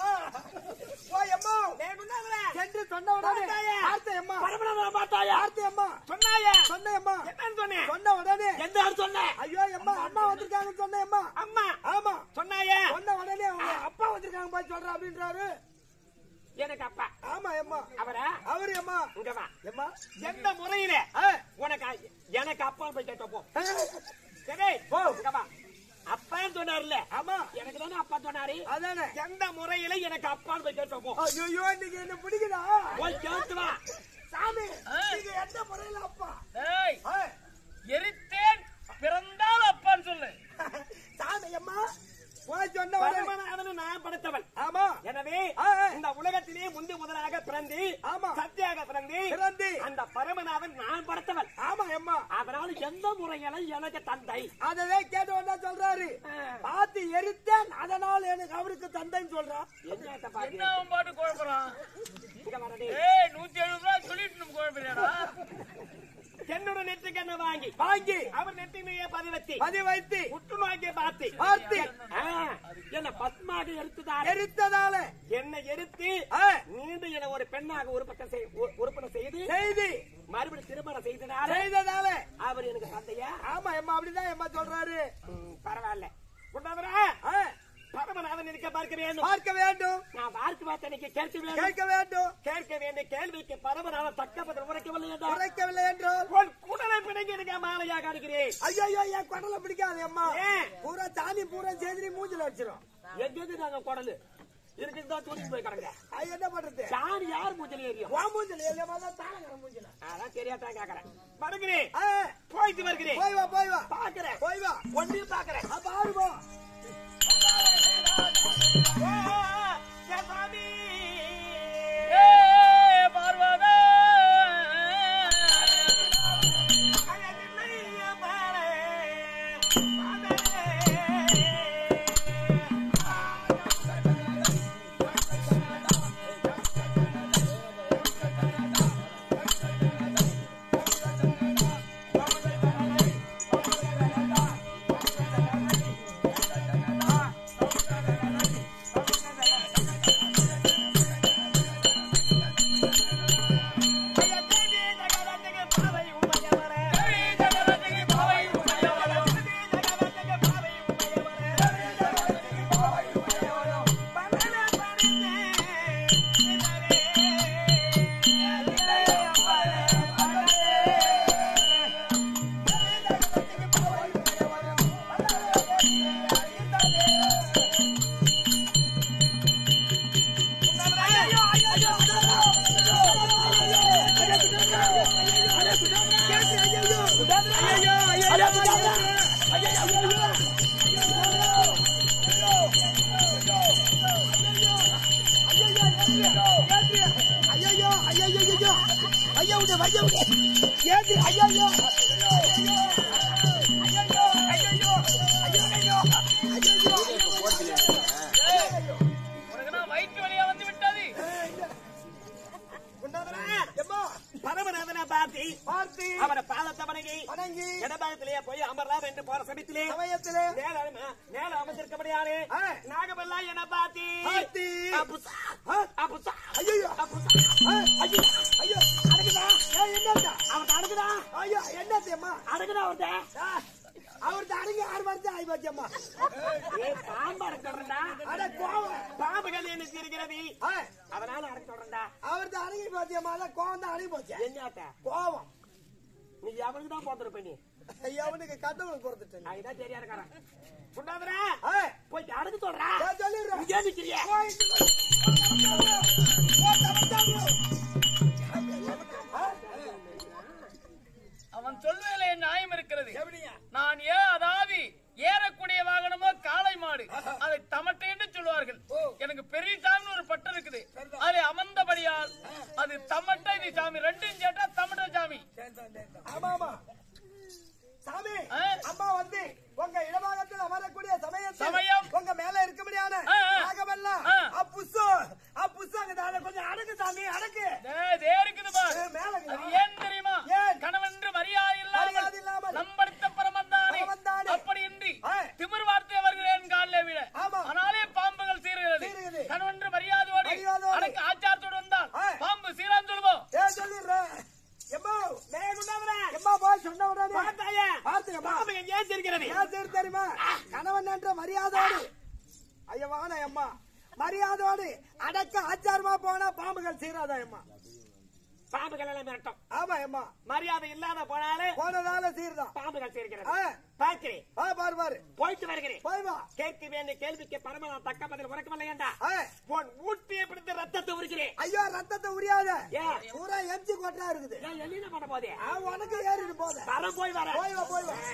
Speaker 1: ஓ அம்மா சென்று சொன்ன உடனே வார்த்தை அம்மா
Speaker 3: பரமநாதனை பார்த்தாயா
Speaker 1: வார்த்தை அம்மா
Speaker 3: சொன்னாயா
Speaker 1: சொன்ன அம்மா
Speaker 3: என்னன்னு சொன்னேன்
Speaker 1: சொன்ன உடனே
Speaker 3: எந்த ஆள் சொன்னேன்
Speaker 1: ஐயோ அம்மா அம்மா வந்திருக்காங்கன்னு சொன்னேன் அம்மா
Speaker 3: அம்மா
Speaker 1: ஆமா
Speaker 3: சொன்னாயா
Speaker 1: சொன்ன உடனே அவங்க அப்பா வந்திருக்காங்க போய் சொல்றேன் அப்படின்றாரு
Speaker 3: எனக்கு அப்பா
Speaker 1: ஆமா அம்மா
Speaker 3: அவரா
Speaker 1: அவரு அம்மா
Speaker 3: இங்க வா
Speaker 1: அம்மா
Speaker 3: எந்த முறையில
Speaker 1: ஆ,
Speaker 3: உனக்கு அ- எனக்கு அப்பா போய் கேட்ட போ
Speaker 1: ஆ,
Speaker 3: சரி போ இங்க வா அப்பான்னு சொன்னார்ல
Speaker 1: ஆமா
Speaker 3: எனக்கு தானே அப்பா சொன்னாரு
Speaker 1: அதானே
Speaker 3: எந்த முறையில எனக்கு அப்பான்னு போய் கேட்ட போ
Speaker 1: ஐயோ இன்னைக்கு என்ன பிடிக்குதா
Speaker 3: போய் கேட்டு வா
Speaker 1: சாமி
Speaker 2: ஆ.
Speaker 1: நீங்க எந்த முறையில அப்பா
Speaker 2: ஏய்
Speaker 1: ஆ,
Speaker 2: எரித்தேன் பிறந்தால் அப்பான்னு சொல்லு
Speaker 1: சாமி அம்மா போய் சொன்ன உடனே
Speaker 3: பரமநாதனை நான் படைத்தவன்
Speaker 1: ஆமா
Speaker 3: எனவே
Speaker 1: ஆ, ஆ.
Speaker 3: இந்த உலகத்திலே முந்தி முதலாக பிறந்து
Speaker 1: ஆமா.
Speaker 3: சத்தியாக பிறந்து
Speaker 1: பிறந்து
Speaker 3: அந்த பரமநாதன் நான் படைத்தவன்
Speaker 1: ஆமா அம்மா
Speaker 3: அதனால எந்த முறையில எனக்கு தந்தை
Speaker 1: அதவே கேட்டு வந்தா சொல்றாரு பார்த்து எரித்தேன் அதனால் எனக்கு அவருக்கு தந்தைன்னு சொல்றா
Speaker 3: என்னத்த
Speaker 2: என்ன
Speaker 3: பாக்குறேன்
Speaker 2: அவன் பாட்டு குழப்பறான்
Speaker 3: இங்க வரடி
Speaker 2: ஏய் நூத்தி எழுபது ரூபாய் சொல்லிட்டு நம்ம குழப்பறியாடா
Speaker 3: என்னோட நெற்றுக்கு என்ன வாங்கி
Speaker 1: வாங்கி
Speaker 3: அவர் நெற்றினையே பதிவத்தி
Speaker 1: பதி வைத்து
Speaker 3: உற்று நோக்கி பார்த்து
Speaker 1: பார்த்து
Speaker 3: ஆ, என்ன பத்மாக எடுத்துதார்
Speaker 1: எரித்ததால
Speaker 3: என்னை எடுத்து
Speaker 1: ஆ,
Speaker 3: மீண்டும் என ஒரு பெண்ணாக உறுப்பக்கம் செய்- உ- உறுப்பினர் செய்து
Speaker 1: செய்தி
Speaker 3: மறுபடியும் திருமணம் செய்தனால
Speaker 1: செய்ததால
Speaker 3: அவர் எனக்கு தந்தையா
Speaker 1: ஆமா அம்மா அப்படிதான் அம்மா சொல்றாரு
Speaker 3: ம், பரவாயில்ல கொண்டாவரா
Speaker 1: ஆ,
Speaker 3: பரமநாதன் இருக்க பார்க்க வேண்டும்
Speaker 1: பார்க்க வேண்டும்
Speaker 3: நான் பார்க்க பார்த்தனைக்கு கேட்க வேண்டும்
Speaker 1: கேட்க வேண்டும்
Speaker 3: கேட்க வேண்டிய கேள்விக்கு பரமநாதன் தக்க பதில் உரைக்கவில்லை என்றால்
Speaker 1: உரைக்கவில்லை என்றால்
Speaker 3: உன் குடலை பிணைங்க எனக்கு மாலையாக காணுகிறேன்
Speaker 1: ஐயோ ஐயோ என் குடலை பிடிக்காது அம்மா
Speaker 3: ஏன்?
Speaker 1: பூரா சாணி பூரா செய்தி மூஞ்சில வச்சிரும்
Speaker 3: எங்க நாங்க குடலு இருக்குதான் தூக்கி போய் கிடங்க
Speaker 1: அது என்ன பண்றது
Speaker 3: சாணி யார் மூஞ்சல் ஏறியும்
Speaker 1: வா மூஞ்சில இல்லையா தான் தாழங்கிற மூஞ்சில
Speaker 3: அதான் தெரியாதான் கேக்குறேன் வருகிறேன்
Speaker 1: ஆ,
Speaker 3: போயிட்டு வருகிறேன்
Speaker 1: போய் வா போய் வா
Speaker 3: பாக்குறேன்
Speaker 1: போய் வா
Speaker 3: ஒன்னையும் பாக்குறேன்
Speaker 1: அப்ப ஆடு போ
Speaker 3: ஓ, என் சாமி.
Speaker 2: ஏ பார்வதா
Speaker 3: அழகில்லைய பாலே, பாதலே.
Speaker 1: ஐயோ ஐயோ ஐயோ ஐயா விடு ஐயா விடு ஏது ஐயோ ஐயோ
Speaker 2: உனக்கு நான் வயிற்று வழியா வந்து விட்டது
Speaker 3: பரமநாதனை பார்த்து
Speaker 1: பார்த்து
Speaker 3: அவரை பாதத்தை வணங்கி
Speaker 1: வணங்கி
Speaker 3: இடபாகத்திலேயே போய் அமர்லாம் என்று போற சமயத்திலே
Speaker 1: சமயத்திலே
Speaker 3: மேல மேல அமைச்சிருக்கபடியாலே
Speaker 1: ஆ.
Speaker 3: நாகமெல்லாம் என்ன பார்த்து
Speaker 1: பார்த்து
Speaker 3: அப்புசா அப்புசா
Speaker 1: ஐயோ
Speaker 3: அப்புசா
Speaker 1: ஐயோ ஐயோ அடக்குதா ஏய் என்னடா
Speaker 3: அவன் அடங்குதா
Speaker 1: ஐயோ என்னத்தேம்மா
Speaker 3: அடங்குதா அவர்கிட்ட
Speaker 1: அவர்கிட்ட அடங்கி ஆறு வருஷம் ஆகி போச்சம்மா
Speaker 3: ஏ பாம்பு அடக்க சொல்றா
Speaker 1: அட கோவம்
Speaker 3: பாம்புகள் என்ன இருக்கிறது
Speaker 1: ஆ,
Speaker 3: அதனால அடக்க சொல்றா
Speaker 1: அவர்கிட்ட அடங்கி போச்சம்மா அதான் கோவம் தான் அடங்கி போச்சு
Speaker 3: என்னத்த
Speaker 1: கோவம்
Speaker 3: நீ அவனுக்கு தான் போத்துருப்ப நீ
Speaker 1: அவனுக்கு கட்டவனுக்கு கொடுத்துட்டேன்
Speaker 3: நான் இதான் சரியா இருக்கிறேன் சொன்னாதரா
Speaker 1: ஆ,
Speaker 3: போய் அடக்க சொல்றா
Speaker 1: நான் சொல்லிடுறேன்
Speaker 3: இங்கே நிக்கிறிய
Speaker 2: அவன் சொல்வதிலே நியாயம் இருக்கிறது நான் ஏன் அதாவது ஏறக்கூடிய வாகனமோ காளை மாடு அதை தமட்டை என்று சொல்வார்கள் எனக்கு பெரிய சாமி ஒரு பட்டம் இருக்குது அதை அமர்ந்தபடியால் அது தமட்டை இது சாமி ரெண்டும் கேட்டா தமட்டை சாமி
Speaker 1: ஆமா ஆமா சாமி
Speaker 2: ஆ?
Speaker 1: அம்மா வந்து உங்க இடபாகத்தில் அமரக்கூடிய சமயத்தில்
Speaker 2: சமயம்.
Speaker 1: உங்க மேல இருக்க முடியாத
Speaker 2: ஆ, ஆ.
Speaker 1: நாகமெல்லாம்
Speaker 2: ஆ.
Speaker 1: அப்புசு அப்புசு அங்க தானே கொஞ்சம் அடக்கு சாமி அடக்கு
Speaker 2: டேய், இதே இருக்குது பார்.
Speaker 1: ஏ, மேல இருக்குதா?
Speaker 2: அது ஏன் தெரியுமா
Speaker 1: ஏன்?
Speaker 2: கணவன்று மரியாதை
Speaker 1: மரியாதை
Speaker 2: இல்லாமல்
Speaker 1: இல்லாமல்.
Speaker 2: நம்படுத்த பரமந்தானே
Speaker 1: பரமந்தானே.
Speaker 2: அப்படி இன்றி
Speaker 1: ஆ.
Speaker 2: திமிர் வார்த்தை வருகிறேன் காலிலே விட
Speaker 1: ஆமா.
Speaker 2: ஆனாலே பாம்புகள் சீறுகிறது
Speaker 1: சீறுகிறது.
Speaker 2: கணவன்று மரியாதையோடு
Speaker 1: மரியாதையோடு.
Speaker 2: அடக்க ஆச்சாரத்தோடு வந்தால்
Speaker 1: ஆ.
Speaker 2: பாம்பு சீரான் சொல்வோம்
Speaker 1: ஏ சொல்லிடுறேன் எம்மா
Speaker 3: மேகுண்டாவரா
Speaker 1: எம்மா போய் சொன்ன உடனே
Speaker 3: பார்த்தாயா
Speaker 1: பார்த்துக்கப்பா
Speaker 3: பாம்புகள் ஏன் இருக்கிறது
Speaker 1: ஏன் சரி தெரியுமா கணவன் என்ற மரியாதையோடு ஐயவான அம்மா மரியாதையோடு அடக்க ஆச்சாரமா போனா பாம்புகள் சீராதா அம்மா
Speaker 3: பாம்புகள் எல்லாம் மிரட்டும்
Speaker 1: ஆமா அம்மா
Speaker 3: மரியாதை இல்லாத போனாலே
Speaker 1: போனதால சீர்தான்
Speaker 3: பாம்புகள் சேர்க்கிறது
Speaker 1: ஆ.
Speaker 3: பார்க்கிறேன்
Speaker 1: ஆ பாரு பாரு
Speaker 3: போயிட்டு வருகிறேன்
Speaker 1: போய் வா
Speaker 3: கேட்க வேண்டிய கேள்விக்கு பரம நான் தக்க பதில் உறக்கமில்லையாண்டா
Speaker 1: ஆ.
Speaker 3: உன் ஊட்டியை பிடித்து ரத்தத்தை உரிக்கிறேன்
Speaker 1: ஐயோ ரத்தத்தை உரியாத
Speaker 3: ஏன்?
Speaker 1: பூரா எம்ஜி கொட்டா இருக்குது
Speaker 3: நான் என்ன பண்ண போதே
Speaker 1: ஆ, உனக்கு ஏறிடு போத
Speaker 3: வர போய் வர
Speaker 1: போய் வா போய் வா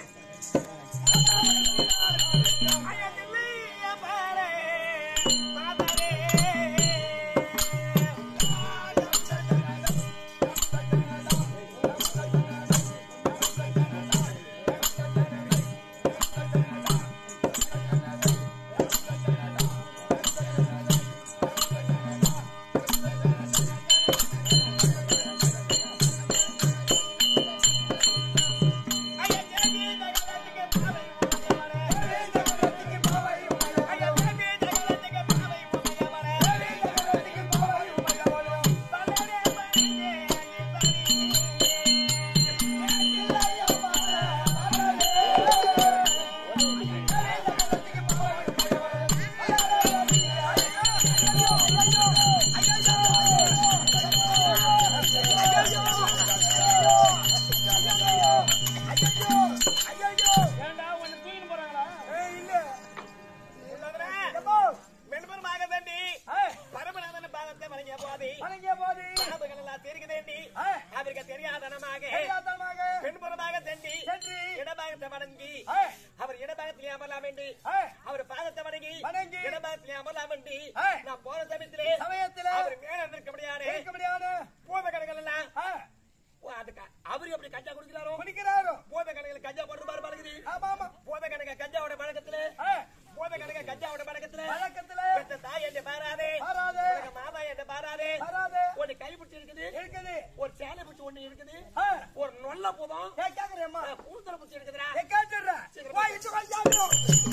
Speaker 2: ஏண்டா உன்னை தூக்கிட்டு போறாங்களா
Speaker 3: மென்புறமாக தண்டி
Speaker 1: ஆ.
Speaker 3: பரமநாதன் பாதத்தை வணங்கிய போது
Speaker 1: வணங்கிய போது
Speaker 3: பாம்புகள் எல்லாம் தெரிகிறேண்டி
Speaker 1: ஆ.
Speaker 3: அவருக்கு தெரியாதனமாக
Speaker 1: தெரியாதனமாக
Speaker 3: பெண்புறமாக தண்டி
Speaker 1: சென்று
Speaker 3: இடபாகத்தை வணங்கி
Speaker 1: ஆ.
Speaker 3: அவர் இடபாகத்திலே அமரலாம் என்று
Speaker 1: ஆ.
Speaker 3: அவர் பாதத்தை வணங்கி
Speaker 1: வணங்கி.
Speaker 3: இடபாகத்திலே அமரலாம் என்று
Speaker 1: ஆ.
Speaker 3: நான் போன சமயத்திலே
Speaker 1: சமயத்திலே
Speaker 3: அவர் மேல இருக்க முடியாது
Speaker 1: இருக்க முடியாது
Speaker 3: போத கடைகள் எல்லாம்
Speaker 1: ஆ,
Speaker 3: ஓ, அது க- அவரு எப்படி கஞ்சா குடிக்கிறாரோ
Speaker 1: குடிக்கிறாரோ
Speaker 3: போத கடைகள் கஞ்சா போட்டு பாரு பழகுது
Speaker 1: ஆமா ஆமா
Speaker 3: போத கடைகள் கஞ்சாவோட பழக்கத்துல
Speaker 1: ஆ,
Speaker 3: போத கடைகள் கஞ்சாவோட பழக்கத்துல
Speaker 1: பழக்கத்துல
Speaker 3: பெற்ற தாய் என்று பாராதே
Speaker 1: பாராதே.
Speaker 3: உலக மாதா என்று பாராதே
Speaker 1: வராது
Speaker 3: ஒன்னு கை பிடிச்சி இருக்குது
Speaker 1: இருக்குது
Speaker 3: ஒரு சேலை பிடிச்சி ஒண்ணு இருக்குது
Speaker 1: ஆ,
Speaker 3: ஒரு நொல்ல போதும்
Speaker 1: ஏ கேக்குறேம்மா
Speaker 3: பூந்தர பிடிச்சி இருக்குதுடா
Speaker 1: ஏ கேட்டுடுறேன் போய் இட்டு கொஞ்சம்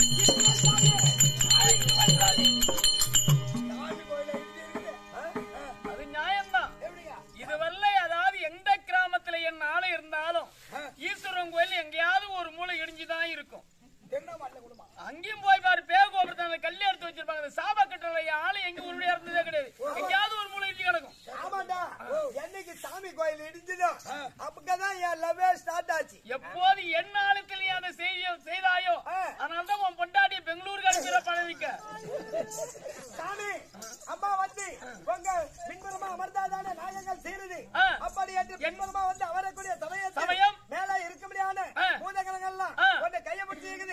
Speaker 2: அது நியாயம்தான்
Speaker 1: எப்படியா
Speaker 2: இதுவல்ல அதாவது எந்த கிராமத்துல என் ஆளு இருந்தாலும் ஈஸ்வரன் கோயில் எங்கேயாவது ஒரு மூளை இடிஞ்சுதான் இருக்கும்
Speaker 1: என்ன மாட்டல குடும்பம்
Speaker 2: அங்கேயும் போய் பாரு பேக கோபுரத்தான கல்லி எடுத்து வச்சிருப்பாங்க அந்த சாபா கட்டுற ஆளு எங்க உருளையா இருந்ததே கிடையாது எங்கேயாவது ஒரு மூளை இடிஞ்சு கிடக்கும்
Speaker 1: ஆமாண்டா என்னைக்கு சாமி கோயில் இடிஞ்சதோ அப்பதான் என் லவ்வே ஸ்டார்ட் ஆச்சு
Speaker 2: எப்போது என் ஆளுக்கள் நீ அதை செய்ய செய்தாயோ
Speaker 1: ஆ.
Speaker 2: அதனாலதான் உன் பொண்டாட்டிய பெங்களூருக்கு அனுப்பிட பழவிக்க
Speaker 1: சாமி அம்மா வந்து உங்க பின்புறமா அமர்ந்தாதானே நாயங்கள் செய்யுது
Speaker 2: ஆ.
Speaker 1: அப்படி என்று பின்புறமா வந்து அவரக்கூடிய சமயத்தில்
Speaker 2: சமயம்.
Speaker 1: மேல இருக்க முடியாத
Speaker 2: ஆ.
Speaker 1: பூதகணங்கள்லாம்
Speaker 2: ஆ.
Speaker 1: உன்னை கையை பிடிச்சி இருக்குது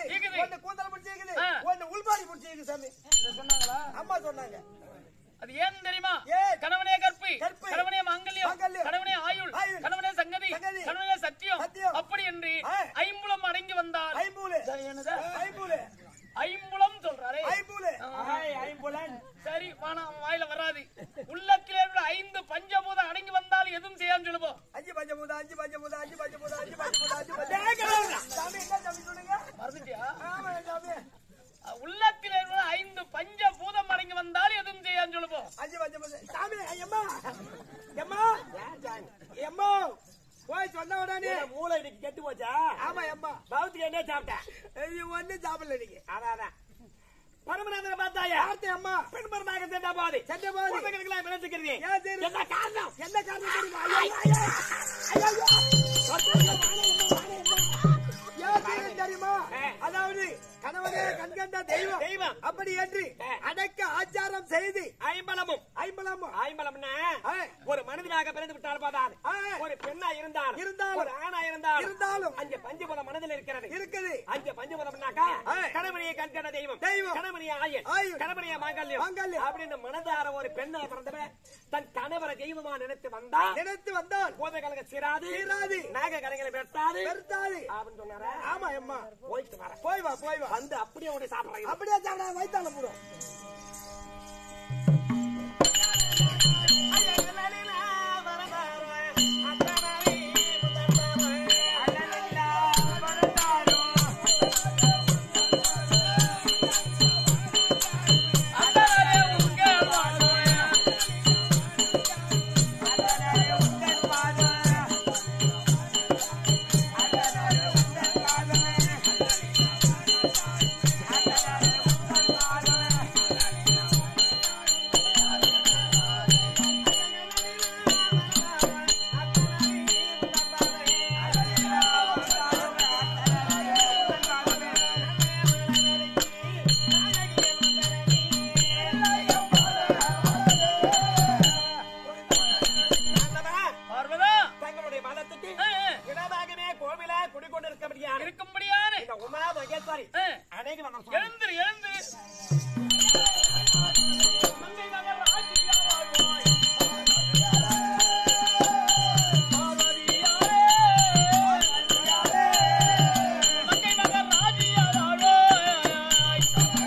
Speaker 1: சொன்னாங்க
Speaker 2: அது ஏன் தெரியுமா
Speaker 1: ஏன்?
Speaker 2: கணவனே கற்பு
Speaker 1: கற்பு.
Speaker 2: கணவனே மாங்கல்யம்
Speaker 1: மாங்கல்யம்.
Speaker 2: கணவனே ஆயுள்
Speaker 1: ஆயுள்.
Speaker 2: கணவனே சங்கதி
Speaker 1: சங்கதி.
Speaker 2: கணவனே சத்தியம்
Speaker 1: சத்தியம்.
Speaker 2: அப்படி என்று
Speaker 1: ஆ.
Speaker 2: ஐம்புலம் அடங்கி வந்தால்
Speaker 1: ஐம்பூலு
Speaker 2: சரி, என்னது?
Speaker 1: ஐம்பூலு
Speaker 2: ஐம்புலம் சொல்றாரே
Speaker 1: ஐம்பூலு
Speaker 3: ஐம்புலன்
Speaker 2: சரி வானா அவன் வாயில வராது உள்ளத்திலே உள்ள ஐந்து பஞ்சபூதம் அடங்கி வந்தால் எதுவும் செய்யான்னு சொல்லுவோம்
Speaker 1: அஞ்சு பஞ்சபூதம் அஞ்சு பஞ்சபூதம் அஞ்சு பஞ்சபூதம் அஞ்சு பஞ்சபூதம் அஞ்சு பஞ்சபூதம் சாமி என்ன சாமி சொல்லுங்க
Speaker 2: மறந்துட்டியா
Speaker 1: ஆமா சாமி
Speaker 2: உள்ளத்திலே உள்ள ஐந்து பஞ்சபூதம் அடங்கி வந்தால் எதுவும் செய்யான்னு சொல்லுவோம்
Speaker 1: அஞ்சு பஞ்சபூதம் சாமி எம்மா எம்மா எம்மா போய் சொன்ன உடனே
Speaker 3: மூளை இன்னைக்கு கெட்டு போச்சா
Speaker 1: ஆமா எம்மா
Speaker 3: பௌத்துக்கு என்ன சாப்பிட்டேன்
Speaker 1: இது ஒண்ணு சாப்பிடல நீங்க
Speaker 3: அதான் அதான் பரமநாதனை பார்த்தாயா
Speaker 1: யார்த்த அம்மா
Speaker 3: பெண் மருமாக சென்ற பாதி
Speaker 1: சென்ற பாதி.
Speaker 3: குழந்தைகளுக்கெல்லாம் நினைச்சுக்கிறீங்க
Speaker 1: ஏன் சரி?
Speaker 3: என்ன காரணம்
Speaker 1: என்ன காரணம் தெரியுமா ஐயோ, ஐயோ, ஐயோ, ஐயோ. ஏன் தெரியும் தெரியுமா அதாவது கணவனே கண்கண்ட தெய்வம்
Speaker 3: தெய்வம்.
Speaker 1: அப்படி என்று
Speaker 3: ஆ.
Speaker 1: அடக்க ஆச்சாரம் செய்து
Speaker 3: ஐம்பலமும்
Speaker 1: ஐம்பலமும்
Speaker 3: ஐம்பலம்னா
Speaker 1: ஆ.
Speaker 3: ஒரு மனிதனாக பிறந்து விட்டால் போதாது
Speaker 1: ஆ.
Speaker 3: ஒரு பெண்ணா இருந்தாலும்
Speaker 1: இருந்தாலும்.
Speaker 3: ஒரு ஆணா இருந்தாலும்
Speaker 1: இருந்தாலும்.
Speaker 3: அஞ்சு பஞ்சபுதம் மனதில் இருக்கிறது
Speaker 1: இருக்குது
Speaker 3: அஞ்சு பஞ்சபுதம்னாக்கா
Speaker 1: ஆ.
Speaker 3: கணவனிய கண்கண்ட தெய்வம்
Speaker 1: தெய்வம்.
Speaker 3: கணவனிய ஆயன்
Speaker 1: ஆயுள்.
Speaker 3: கணவனிய மாங்கல்யம்
Speaker 1: மாங்கல்யம்.
Speaker 3: அப்படின்னு மனதார ஒரு பெண்ணா பிறந்தவன் தன் கணவரை தெய்வமா நினைத்து வந்தா
Speaker 1: நினைத்து வந்தால்
Speaker 3: போத கலக சிராது
Speaker 1: சிராது.
Speaker 3: நாக கலைகளை வெட்டாது
Speaker 1: பெருத்தாது
Speaker 3: அப்படின்னு சொன்னாரா
Speaker 1: ஆமா அம்மா
Speaker 3: போயிட்டு வரேன்
Speaker 1: போய் வா போய் வா
Speaker 3: வந்து அப்படியே உடைய சாப்பிடுறேன்
Speaker 1: அப்படியே சாப்பிட வயித்தால போடும்
Speaker 2: பார்வதா
Speaker 3: தங்களுடைய மதத்துக்கு
Speaker 2: ஆ, ஆ,
Speaker 3: இடமாகவே கோவிலா குடிக்கொண்டிருக்க முடியாது
Speaker 2: இருக்கும்படியான
Speaker 3: இந்த உமா மகேஸ்வரி
Speaker 2: ஆ,
Speaker 3: அநேக வந்தோம் சுவாமி.
Speaker 2: எழுந்திரு எழுந்திரு மங்கை மகள் ராஜியா வாழ்வாய். பார்வதியாரே. மங்கை மகள் ராஜியா வாழ்வாய்.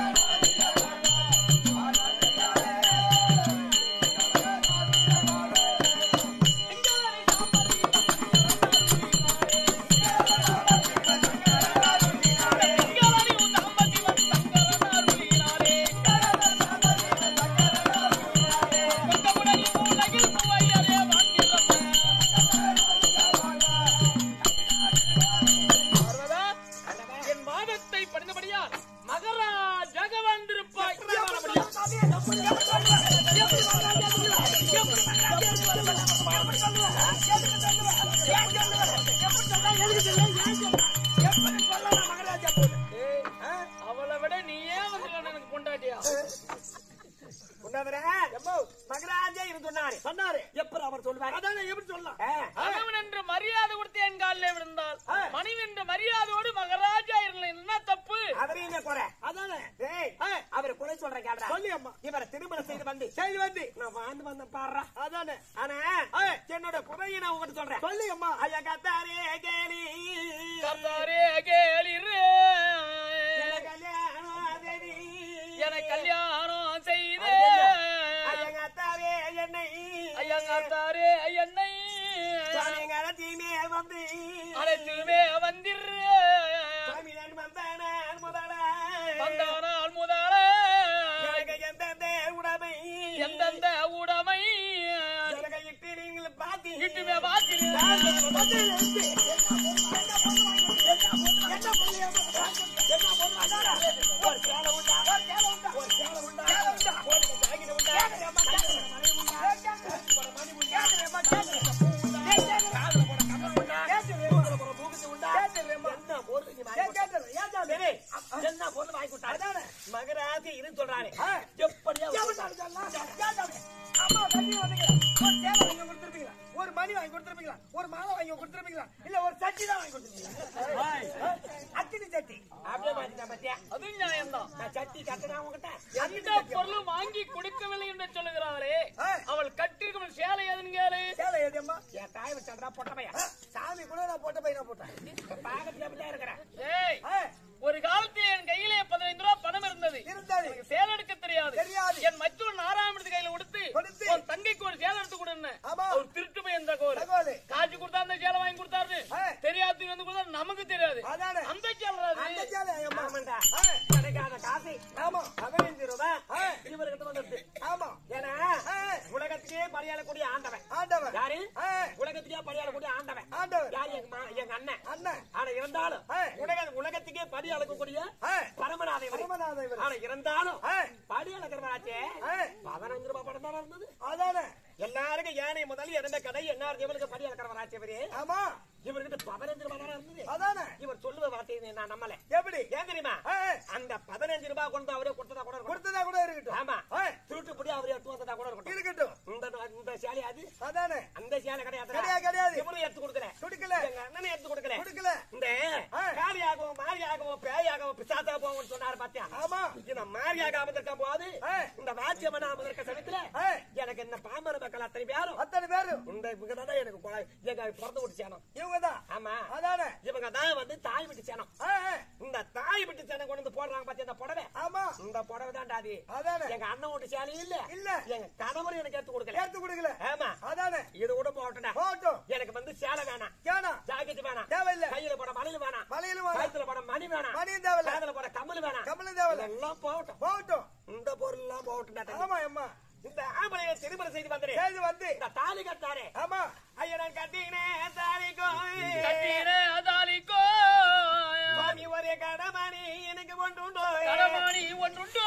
Speaker 2: எங்களாலே உன் தாம்பத்தி வந்து தங்கரன் அருளினாரே. கொண்டவுடனே உலகில் புவையரே வாங்கிடப்ப. பார்வதா, என் மாதத்தை பணிந்தபடியால் மகராஜாக வந்திருப்பாய் அவளை விட நீயே வந்து எனக்கு பொண்டாட்டியா
Speaker 3: உன்னவரே, மகராஜா இருந்து சொன்னாரு
Speaker 1: சொன்னாரு
Speaker 3: எப்படி அவர் சொல்வார்
Speaker 1: அதானே எப்படி சொல்லலாம்
Speaker 3: ஆ.
Speaker 2: கணவன் என்று மரியாதை கொடுத்து என் காலில் விழுந்தால் மனைவி என்று மரியாதையோடு மகராஜா இருந்தேன் என்ன தப்பு
Speaker 3: அவரையுமே குறை
Speaker 1: அதானே
Speaker 3: ஏய், அவர் குறை சொல்ற கேள்றா
Speaker 1: சொல்லி அம்மா
Speaker 3: இவரை திருமணம் செய்து வந்து
Speaker 1: சரி வந்து
Speaker 3: நான் வாழ்ந்து வந்த பாடுறா
Speaker 1: அதானே
Speaker 3: ஆனா என்னோட குறையை நான் உங்ககிட்ட சொல்றேன்
Speaker 1: சொல்லி அம்மா
Speaker 3: ஐயா கத்தாரே கேலி
Speaker 2: கர்த்தாரே கேளிரு
Speaker 3: என கல்யாணம் தேவி.
Speaker 2: என கல்யாணம் செய்து
Speaker 3: ஐயா கத்தாரே என்னை
Speaker 2: ஐயங்கார்த்தாரே என்னை
Speaker 3: சுவாமி கடத்தியுமே வந்து
Speaker 2: அனைத்துமே வந்திரு
Speaker 3: சுவாமி நான் வந்தான முதல
Speaker 2: வந்தானால் முதல
Speaker 3: எனக்கு எந்தெந்த உடமை
Speaker 2: எந்தெந்த உடைமை
Speaker 3: எனக்கு இட்டு நீங்கள் பாத்தி
Speaker 2: இட்டுமே பார்க்கிறீர்கள்
Speaker 3: மகராசி இரு சொல்றாரு எப்படியா
Speaker 1: ஒரு மணி வாங்கி கொடுத்துருப்பீங்களா ஒரு மாலை வாங்கி கொடுத்துருப்பீங்களா இல்ல ஒரு சட்டி தான் வாங்கி கொடுத்துருப்பீங்களா அத்தினி சட்டி
Speaker 3: அப்படியே மாத்திட்டா பத்தியா
Speaker 2: அது நியாயம்தான்
Speaker 3: நான் சட்டி கட்டணா உங்ககிட்ட
Speaker 2: எந்த பொருளும் வாங்கி கொடுக்கவில்லை என்று சொல்லுகிறாளே
Speaker 1: ஆ.
Speaker 2: அவள் கட்டிருக்கும் சேலை எதுன்னு கேளு
Speaker 1: சேலை ஏடியம்மா
Speaker 3: என் தாய் வச்சா போட்ட பையன்
Speaker 1: சாமி கூட நான் போட்ட பையனா போட்டேன்
Speaker 3: பாக்கத்துல அப்படிதான் இருக்கிறேன்
Speaker 2: ஏய்
Speaker 1: ஆ,
Speaker 2: ஒரு காலத்தில் என் கையிலே பதினைந்து ரூபாய் பணம் இருந்தது
Speaker 1: இருந்தாரு
Speaker 2: எனக்கு சேலை எடுக்க தெரியாது
Speaker 1: தெரியாது.
Speaker 2: என் மற்றொரு நாராயணத்து கையில கொடுத்து
Speaker 1: கொடுத்து.
Speaker 2: உன் தங்கைக்கு ஒரு சேலை எடுத்து கொடுன்னு
Speaker 1: ஆமா.
Speaker 2: ஒரு திருட்டு பையன் தகவல்
Speaker 1: தகவல்
Speaker 2: காட்சி கொடுத்தா அந்த சேலை வாங்கி கொடுத்தாரு
Speaker 1: ஆ.
Speaker 2: தெரியாது வந்து கொடுத்தா நமக்கு தெரியாது
Speaker 1: அதானே
Speaker 2: அந்த சேலை
Speaker 1: அந்த சேலை ஐயம்மா
Speaker 3: ஆமாண்டா
Speaker 1: ஆ,
Speaker 3: கிடைக்காத காசு
Speaker 1: ஆமா
Speaker 3: பதினஞ்சு ரூபாய்
Speaker 1: ஆ.
Speaker 3: இவர்கிட்ட வந்துருது
Speaker 1: ஆமா
Speaker 3: ஏன்னா
Speaker 1: ஆ,
Speaker 3: உலகத்திலேயே பரியாளக்கூடிய ஆண்டவன்
Speaker 1: ஆண்டவர்
Speaker 3: யாரு
Speaker 1: ஆ,
Speaker 3: உலகத்திலேயே பரியாளக்கூடிய ஆண்டவன்
Speaker 1: ஆண்டவர்
Speaker 3: யாரு எங்க மா- எங்க அண்ணன்
Speaker 1: அண்ணன்
Speaker 3: ஆனா இருந்தாலும்
Speaker 1: ஆ.
Speaker 3: உலக உலகத்துக்கே படி அளக்கக்கூடிய
Speaker 1: ஆ,
Speaker 3: பரமநாத இவரு.
Speaker 1: பரமநாத இவரு.
Speaker 3: ஆனா இருந்தாலும்
Speaker 1: ஆ,
Speaker 3: படி அளக்கிறவராச்சே
Speaker 1: ஆ,
Speaker 3: பதினஞ்சு ரூபாய் படம் தானே இருந்தது
Speaker 1: அதானே
Speaker 3: எல்லாருக்கும் யானை முதல் இறந்த கடை எல்லாரும் இவருக்கு படி அளக்கிறவராச்சே இவரு
Speaker 1: ஆமா
Speaker 3: இவர்கிட்ட பதினஞ்சு ரூபாய் தானே இருந்தது
Speaker 1: அதானே
Speaker 3: இவர் சொல்லுவ வார்த்தையை நான் நம்மல
Speaker 1: எப்படி
Speaker 3: ஏன் தெரியுமா
Speaker 1: ஆ,
Speaker 3: அந்த பதினஞ்சு ரூபாய் கொண்டு அவரே கொடுத்ததா கூட இருக்கட்டும்
Speaker 1: கொடுத்ததா கூட இருக்கட்டும்
Speaker 3: ஆமா
Speaker 1: ஆ,
Speaker 3: திருட்டுப்படி அவரே எடுத்து வந்ததா கூட இருக்கட்டும்
Speaker 1: இருக்கட்டும்
Speaker 3: இந்த இந்த சேலை அது
Speaker 1: அதானே
Speaker 3: அந்த சேலை கிடையாது
Speaker 1: கிடையாது கிடையாது
Speaker 3: இவரும் எடுத்து கொடுக்கல
Speaker 1: கொடுக்கல
Speaker 3: எங்க அண்ணனை எடுத்து கொடுக்கல
Speaker 1: கொடுக்கல
Speaker 3: இந்த
Speaker 1: ஆ.
Speaker 3: காரியாகவும் மாரியாகவும் பேயாகவும் பிசாத்தா போகும் சொன்னாரு பாத்தியா
Speaker 1: ஆமா
Speaker 3: இந்த மாரியாக அமர்ந்திருக்க போது
Speaker 1: ஆ.
Speaker 3: இந்த வாத்தியமன அமர்ந்திருக்க சமயத்துல
Speaker 1: ஆ,
Speaker 3: எனக்கு இந்த பாமர மக்கள் அத்தனை பேரும்
Speaker 1: அத்தனை பேரும்
Speaker 3: இந்த இவங்க தான் எனக்கு கொலை- எங்க பிறந்து விட்டு சேனம்
Speaker 1: இவங்க தான்
Speaker 3: ஆமா
Speaker 1: அதானே
Speaker 3: இவங்க தான் வந்து தாய் விட்டு சேனம்
Speaker 1: ஆ, ஆ,
Speaker 3: இந்த தாய் விட்டு சேனம் கொண்டு வந்து போடுறாங்க பாத்தியா இந்த புடவை
Speaker 1: ஆமா
Speaker 3: இந்த புடவை தான்டா அது
Speaker 1: அதானே
Speaker 3: எங்க அண்ணன் வீட்டு சேலையும் இல்ல
Speaker 1: இல்ல
Speaker 3: எங்க கணவர் எனக்கு எடுத்து கொடுக்கல
Speaker 1: எடுத்து கொடுக்கல
Speaker 3: ஆமா
Speaker 1: அதானே
Speaker 3: இது கூட போட்டா
Speaker 1: போட்டும்
Speaker 3: எனக்கு வந்து சேலை வேணாம்
Speaker 1: ஏனா
Speaker 3: ஜாக்கெட் வேணாம்
Speaker 1: தேவையில்ல
Speaker 3: கையில போட மலையில வேணாம்
Speaker 1: மலையிலும் வர
Speaker 3: கழுத்துல போட மணி வேணாம்
Speaker 1: மணியும் தேவையில்ல
Speaker 3: காதுல போட கம்மல் வேணாம்
Speaker 1: கமலும் தேவையில்ல
Speaker 3: எல்லாம் போகட்டும்
Speaker 1: போட்டும்
Speaker 3: இந்த பொருள் எல்லாம் போகட்டும்
Speaker 1: ஆமா அம்மா
Speaker 3: இந்த ஆம்பளைய திருமணம் செய்து வந்தேன்
Speaker 1: செய்து வந்து
Speaker 3: இந்த தாலி கட்டாரே
Speaker 1: ஆமா
Speaker 3: ஐயா நான் கட்டினேன் தாலி கோயில்
Speaker 2: கட்டீரே அதாலிக்கோ
Speaker 3: சுவாமி ஒரே கடமணி எனக்கு ஒன்று உண்டோ
Speaker 2: கடமாணி ஒன்றுண்டோ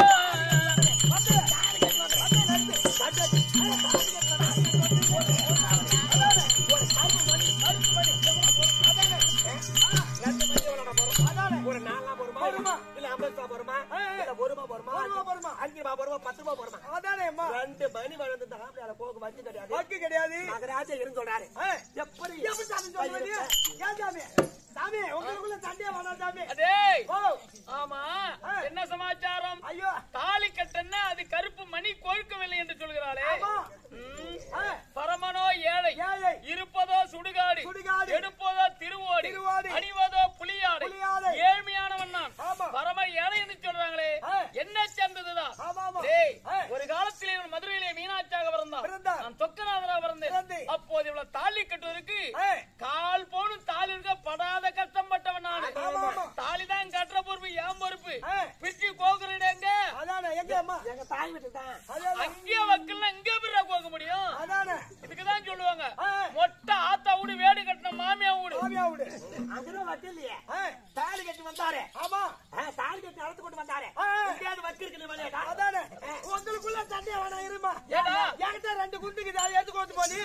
Speaker 3: ரெண்டு மணி எவ்வளோடா போறோம்? ஒரு நாலாம் போருமா
Speaker 1: போருமா.
Speaker 3: இல்ல ஐம்பது ரூபா போருமா
Speaker 1: ஆ, ஆ.
Speaker 3: இல்ல ஒரு ரூபா போருமா
Speaker 1: ஒரு ரூபா போருமா.
Speaker 3: அஞ்சு ரூபா போருமா பத்து ரூபா போருமா
Speaker 1: அதானே அம்மா
Speaker 3: ரெண்டு மணி வளர்ந்து இந்த ஆம்பளையால போக வச்சு கிடையாது
Speaker 1: வக்கு கிடையாது
Speaker 3: மகராஜா இருந்து சொல்றாரு
Speaker 1: ஆ,
Speaker 3: எப்படி
Speaker 1: எப்படி சாமி சொல்லுவது? ஏன் சாமி சாமி உங்களுக்குள்ள சண்டையா வேணாம் சாமி
Speaker 2: அதே
Speaker 1: ஓ
Speaker 2: ஆமா
Speaker 1: ஆ.
Speaker 2: என்ன சமாச்சாரம்
Speaker 1: ஐயோ
Speaker 2: தாலி கட்டன்னா அது கருப்பு மணி கொழுக்கவில்லை என்று சொல்கிறாளே
Speaker 1: ஆமா
Speaker 2: ம்.
Speaker 1: ஆ,
Speaker 2: பரமனோ ஏழை
Speaker 1: ஏழை
Speaker 2: இருப்பதோ சுடுகாடு
Speaker 1: சுடுகாடு.
Speaker 2: எடுப்பதோ திருவோடு
Speaker 1: திருவோடு.
Speaker 2: அணிவதோ புலியாடு
Speaker 1: புலியாடை.
Speaker 2: ஏழ்மையானவன் நான்
Speaker 1: ஆமா.
Speaker 2: பரம ஏழை என்று சொல்றாங்களே
Speaker 1: ஆ.
Speaker 2: என்ன சேர்ந்ததுதான்
Speaker 1: ஆமா ஆமா
Speaker 2: டேய்,
Speaker 1: ஆ.
Speaker 2: ஒரு காலத்திலே இவன் மதுரையிலே மீனாட்சியாக பிறந்தான்
Speaker 1: பிறந்தான்.
Speaker 2: நான் தொக்கநாதரா பிறந்தேன்
Speaker 1: பிறந்து.
Speaker 2: அப்போது இவ்வளவு தாலி கட்டுவதற்கு
Speaker 1: ஆ.
Speaker 2: கால் போனும் தாலி இருக்க படாத கஷ்டப்பட்டவன் நான்
Speaker 1: ஆமா, ஆமா.
Speaker 2: தாலி தான் கட்டுற பொறுப்பு ஏன் பொறுப்பு
Speaker 1: ஆ.
Speaker 2: பிரிச்சு கோக்குறீங்க
Speaker 1: அதானே எங்க அம்மா
Speaker 3: எங்க தாய் வீட்டு தான்
Speaker 1: அதானே
Speaker 2: அங்கேயே வக்கல்னா இங்கே பிறகு கோக்க முடியும்
Speaker 1: அதானே
Speaker 2: இதுக்குதான் சொல்லுவாங்க
Speaker 1: ஆ.
Speaker 2: மொட்டை ஆத்தா வீடு வீடு கட்டின மாமியா வீடு
Speaker 1: மாமியா விடு
Speaker 3: அங்கதான் வக்கலையே
Speaker 1: ஆ,
Speaker 3: தாலி கட்டி வந்தாரு
Speaker 1: ஆமா
Speaker 3: ஆ, தாலி கட்டி அழைத்து கொண்டு வந்தாரு
Speaker 1: ஆ.
Speaker 3: எங்கேயாவது வக்கு இருக்குது விளையாடா
Speaker 1: அதானே உங்களுக்குள்ள சண்டையா வேணாம் இருமா
Speaker 2: ஏடா?
Speaker 1: என்கிட்ட ரெண்டு குண்டுக்குது அதை எடுத்து கொண்டு போனி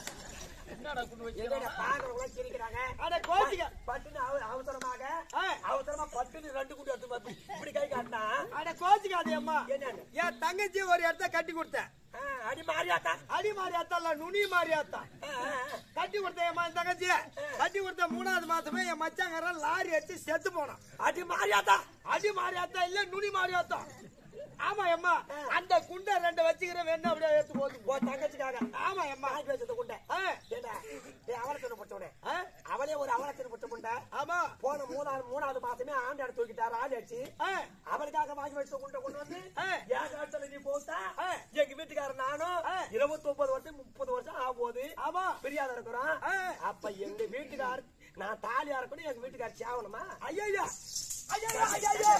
Speaker 2: என்னடா கொண்டு வச்சு
Speaker 3: என்னடா பாக்குறவங்க சிரிக்கிறாங்க
Speaker 1: அட கோச்சிக்க
Speaker 3: பட்டுன்னு அவ- அவசரமாக
Speaker 1: ஆ.
Speaker 3: அவசரமா பட்டுன்னு ரெண்டு குண்டு எடுத்து வந்து இப்படி கை காட்டினா
Speaker 1: அட கோச்சிக்காதே அம்மா
Speaker 3: என்னன்னு
Speaker 1: என் தங்கச்சி ஒரு இடத்த கட்டி கொடுத்தேன்
Speaker 3: ஆ, அடி மாறியாத்தா
Speaker 1: அடி மாறி அத்தல்ல நுனி மாறி அத்தா
Speaker 3: ஆ, ஆ, ஆ.
Speaker 1: கட்டி கொடுத்தேன் என் மகன் தங்கச்சி கட்டி கொடுத்த மூணாவது மாசமே என் மச்சாங்காரன் லாரி அடிச்சு செத்து போனான்
Speaker 3: அடி மாறியாத்தா
Speaker 1: அடி மாறி அத்தா இல்ல நுனி மாறி அத்தா ஆமா அம்மா அந்த குண்டை ரெண்டு வச்சுக்கிற வேணும் அப்படியே எடுத்து போது
Speaker 3: உன் தங்கச்சிக்காக
Speaker 1: ஆமா அம்மா
Speaker 3: வாங்கி வச்சது குண்டை
Speaker 1: ஆ,
Speaker 3: ஏண்டா ஏய், அவளை தின்னு போட்டவனே
Speaker 1: ஆ,
Speaker 3: அவளே ஒரு அவளை தின்னு போட்ட குண்டை
Speaker 1: ஆமா
Speaker 3: போன மூணாவது மூணாவது மாசமே ஆண்டாடு தூக்கிட்டாரு ஆண்டு அடிச்சு
Speaker 1: ஆ,
Speaker 3: அவளுக்காக வாங்கி வச்ச குண்டை கொண்டு வந்து
Speaker 1: ஆ.
Speaker 3: என் காலத்துல நீ போட்டா
Speaker 1: ஆ.
Speaker 3: எங்க வீட்டுக்காரர் நானும்
Speaker 1: ஆ.
Speaker 3: இருபத்தி ஒன்பது வருஷம் முப்பது வருஷம் ஆகும் போது
Speaker 1: ஆமா
Speaker 3: பிரியாத இருக்கிறோம்
Speaker 1: ஆ.
Speaker 3: அப்ப எங்க வீட்டுக்கார் நான் தாலியா இருக்கணும் எங்க வீட்டுக்கார் சேவணுமா
Speaker 1: ஐயா ஐயா ஐயா ஐயா ஐயா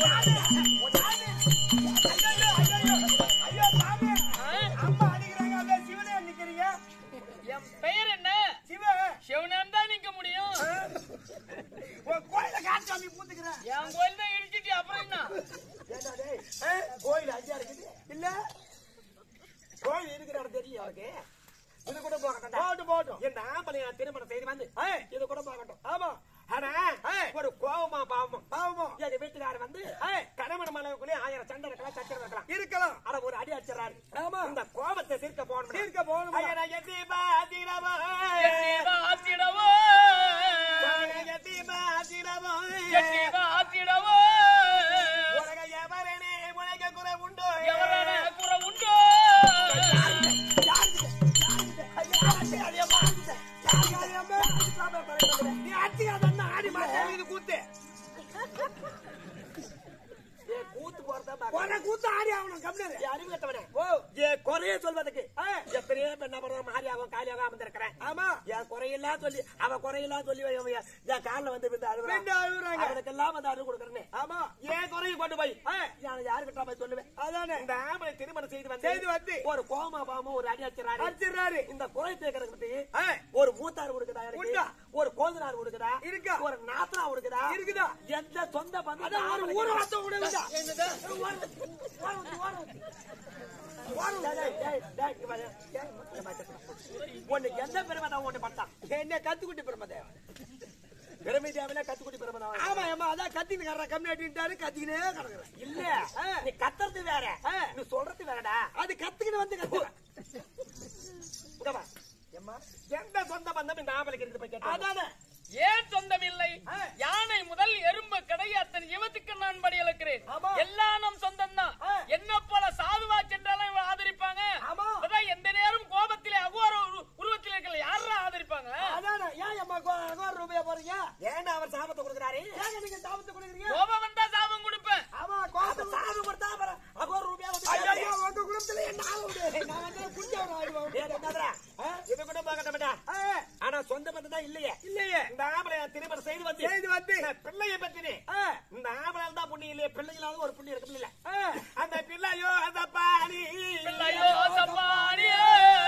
Speaker 1: ஐயா சாமி அம்மா அடிக்கிறாங்க அப்படியே சிவனே நிக்கிறீங்க
Speaker 2: என் பெயர் என்ன
Speaker 1: சிவ
Speaker 2: சிவனன் தான் நிக்க முடியும்
Speaker 1: உன் கோயில காட்டாமி பூத்துக்கிறேன்
Speaker 2: என் கோயில் தான் இடிச்சிட்டு அப்புறம் என்ன
Speaker 3: ஏண்டா டேய், கோயில் அஞ்சா இருக்குது
Speaker 1: இல்ல
Speaker 3: கோயில் இருக்கிற இடம் தெரியும் அவருக்கு இது கூட போகட்டும்
Speaker 1: போட்டு போட்டும்
Speaker 3: என் ஆம்பளை நான் திருமணம் செய்து வந்து
Speaker 1: ஏய்,
Speaker 3: இது கூட போகட்டும்
Speaker 1: ஆமா
Speaker 3: ஆனா
Speaker 1: ஏய்.
Speaker 3: ஒரு கோவமா பாவமா
Speaker 1: பாவமா
Speaker 3: எங்க வீட்டுக்காரர் வந்து
Speaker 1: ஏய்.
Speaker 3: கணவன் மனைவிக்குள்ளே ஆயிரம் சண்டை இருக்கலாம் சச்சரவு இருக்கலாம்
Speaker 1: இருக்கலாம்
Speaker 3: ஆனா ஒரு அடி அடிச்சிடறாரு
Speaker 1: ஆமா.
Speaker 3: இந்த கோபத்தை தீர்க்க போகணும்
Speaker 1: தீர்க்க போகணுமா?
Speaker 3: ஐயா, நான் எத்தீபா, அதிரவா.
Speaker 2: எட்டி வாசிடவோ
Speaker 3: ஐயா, எத்தீபா, அதிரவா.
Speaker 2: எட்டி
Speaker 3: ஆனா கூத்து ஆடி ஆகணும் கம்மியாரு அறிவு கட்டவனே ஓ என் குறைய சொல்வதற்கு எத்தனையோ பெண்ணா பிறந்த மாரியாகும் காலியாகும் அமர்ந்திருக்கிறேன் ஆமா என் குறையெல்லாம் சொல்லி அவ குறையெல்லாம் சொல்லி அவன் என் என் காலில் வந்து விழுந்து அழுகுறான் அவனுக்கெல்லாம் வந்து அழுகு கொடுக்குறேன்னு ஆமா ஏன் குறைய கொண்டு போய் நான் யாருக்கிட்ட போய் சொல்லுவேன் அதானே இந்த ஆம்பளை திருமணம் செய்து வந்து செய்து வந்து ஒரு கோமா பாமா ஒரு அடி அடிச்சிடறாரு அடிச்சிடறாரு இந்த குறை தேக்கிறதுக்கு ஒரு மூத்தார் கொடுக்குதா எனக்கு ஒரு கோதனார் கொடுக்குதா இருக்கா ஒரு நாத்தனா கொடுக்குதா இருக்குதா எந்த சொந்த பந்தம் ஒரு ஊர வார்த்தை விடுதா உனக்கு எந்த பெருமை உன்னை பட்டான் என்ன கத்துக்குட்டி பெருமை பெருமை தேவையில்ல கத்துக்குட்டி பெருமை ஆமா ஆமா அதான் கத்தின்னு கர்ற கம்யூனிட்டாரு கத்திக்கினே கிடக்குறேன் இல்ல நீ கத்துறது வேற நீ சொல்றது வேறடா அது கத்துக்கிட்டு வந்து கத்துற இங்க வா. எந்த சொந்த பந்தம் இந்த ஆம்பளைக்கு இருந்து போய் கேட்டா அதானே
Speaker 2: ஏன் சொந்தம் இல்லை யானை முதல் எறும்பு கடை அத்தனை இவத்துக்கு நான் படி இழக்கிறேன்
Speaker 3: ஆமா.
Speaker 2: எல்லாம் நம் சொந்தம் தான்
Speaker 3: ஆ.
Speaker 2: என்ன போல சாதுவா சென்றாலும் இவன் ஆதரிப்பாங்க
Speaker 3: ஆமா.
Speaker 2: அதான் எந்த நேரம் கோபத்திலே அகோர உரு- உருவத்தில் இருக்கல யாரா ஆதரிப்பாங்க
Speaker 3: அதானே ஏன் அம்மா அகோர் ரூபாய் போறீங்க ஏன்டா அவர் சாபத்தை கொடுக்குறாரு ஏங்க நீங்க சாபத்தை கொடுக்குறீங்க
Speaker 2: கோபம் வந்தா சாபம் கொடுப்பேன்
Speaker 3: ஆமா கோபத்தை சாபம் கொடுத்தா அப்புறம் அகோர் ரூபாய் வந்து ஐயோ உங்க குடும்பத்துல என்ன ஆகுது நான் வந்து குஞ்சவர ஆயிடுவேன் இது கூட பார்க்க மாட்டா ஆனா சொந்த பந்தம் தான் இல்லையே இல்லையே இந்த ஆம்பளை திருமணம் செய்து வந்து செய்து வந்து பிள்ளைய பத்தினே இந்த ஆம்பளை தான் புண்ணி இல்லையே பிள்ளைகளாவது ஒரு புண்ணி இருக்கு இல்ல அந்த பிள்ளையோ அந்த பாடி
Speaker 2: பிள்ளையோ சப்பானியே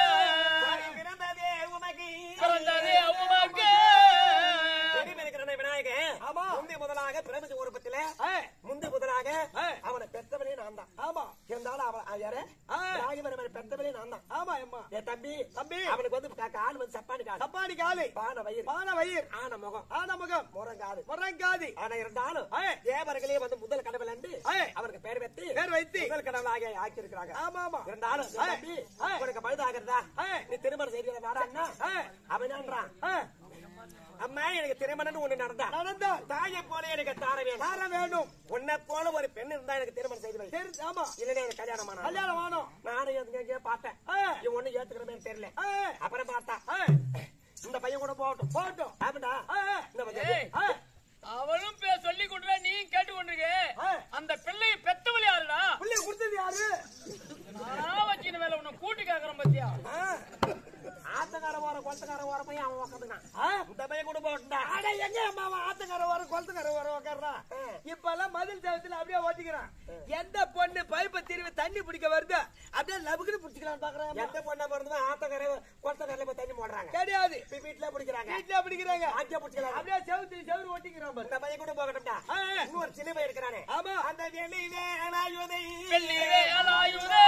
Speaker 3: பிறந்ததே உனக்கு
Speaker 2: பிறந்ததே உமக்கு
Speaker 3: பெருமைக்கிறன விநாயகன் ஆமா முந்தி முதலாக பிரபஞ்ச உருப்பத்தில முந்தி முதலாக அவனை பெத்தவனே நான் தான் ஆமா இருந்தாலும் அவன் யாரு ராகிபரமனை பெத்தவனே நான் தான் ஆமா அம்மா என் தம்பி தம்பி அவனுக்கு வந்து கா- கால் வந்து சப்பானி கால் சப்பானி காலு பான வயிறு பான வயிறு ஆன முகம் ஆன முகம் முறங்காது முறங்காது ஆனா இருந்தாலும் தேவர்களே வந்து முதல் கடவுள் அண்டு அவருக்கு பேர் வைத்து பேர் வைத்து முதல் கடவுளாக ஆக்கி இருக்கிறாங்க ஆமா ஆமா இருந்தாலும் என் தம்பி உனக்கு பழுதாகிறதா நீ திருமணம் செய்கிறத வாடான்னா அவன் என்னன்றான் அம்மா எனக்கு திருமணம் ஒண்ணு நடந்தா நடந்தா தாயை போல எனக்கு தார வேணும் தார வேணும் உன்னை போல ஒரு பெண் இருந்தா எனக்கு திருமணம் செய்து வை சரி ஆமா இல்லனே எனக்கு கல்யாணம் ஆனா கல்யாணம் ஆனோம் நானும் எங்க எங்கேயோ பார்த்தேன் இவன் ஒண்ணு ஏத்துக்கிற மாதிரி தெரியல அப்புறம் பார்த்தா இந்த பையன் கூட போகட்டும் போகட்டும் அப்படின்னா இந்த
Speaker 2: ஏய்.
Speaker 3: பையன்
Speaker 2: அவளும் பே- சொல்லி கொடுற நீ கேட்டு கொண்டிருக்க அந்த பிள்ளையை பெத்தவள் யாருடா
Speaker 3: பிள்ளைய கொடுத்தது யாரு
Speaker 2: நான் வச்சின வேலை உன்னை கூட்டி கேக்குறேன் பத்தியா
Speaker 3: ஆத்தக்கார ஓர கொளத்துக்கார ஓர போய் அவன் உக்காந்துனான் இந்த பையன் கூட போகட்டும்டா
Speaker 4: அட எங்க அம்மா அவன் ஆத்தக்கார வர குளத்துக்கார வர உக்காடுறான் இப்ப எல்லாம் மதில் சேவத்துல அப்படியே ஓட்டிக்கிறான் எந்த பொண்ணு பைப்பை திரும்பி தண்ணி பிடிக்க வருது அப்படியே லபுக்குன்னு பிடிச்சிக்கலாம் பாக்குறான்
Speaker 3: எந்த பொண்ணா பிறந்தா ஆத்தக்கார கொளத்துக்காரல போய் தண்ணி போடுறாங்க
Speaker 4: கிடையாது
Speaker 3: இப்ப வீட்டுல பிடிக்கிறாங்க
Speaker 4: வீட்டுல பிடிக்கிறாங்க
Speaker 3: ஆக்கியா பிடிச்சிக்கலாம்
Speaker 4: அப்படியே செவுத்து செவுறு ஓட்டிக்கிறான் பாரு
Speaker 3: இந்த பையன் கூட போகட்டும்டா இன்னொரு சின்ன பையன் இருக்கிறானே
Speaker 4: ஆமா
Speaker 3: அந்த வெள்ளி வேணாயுதை
Speaker 2: வெள்ளி வேலாயுதே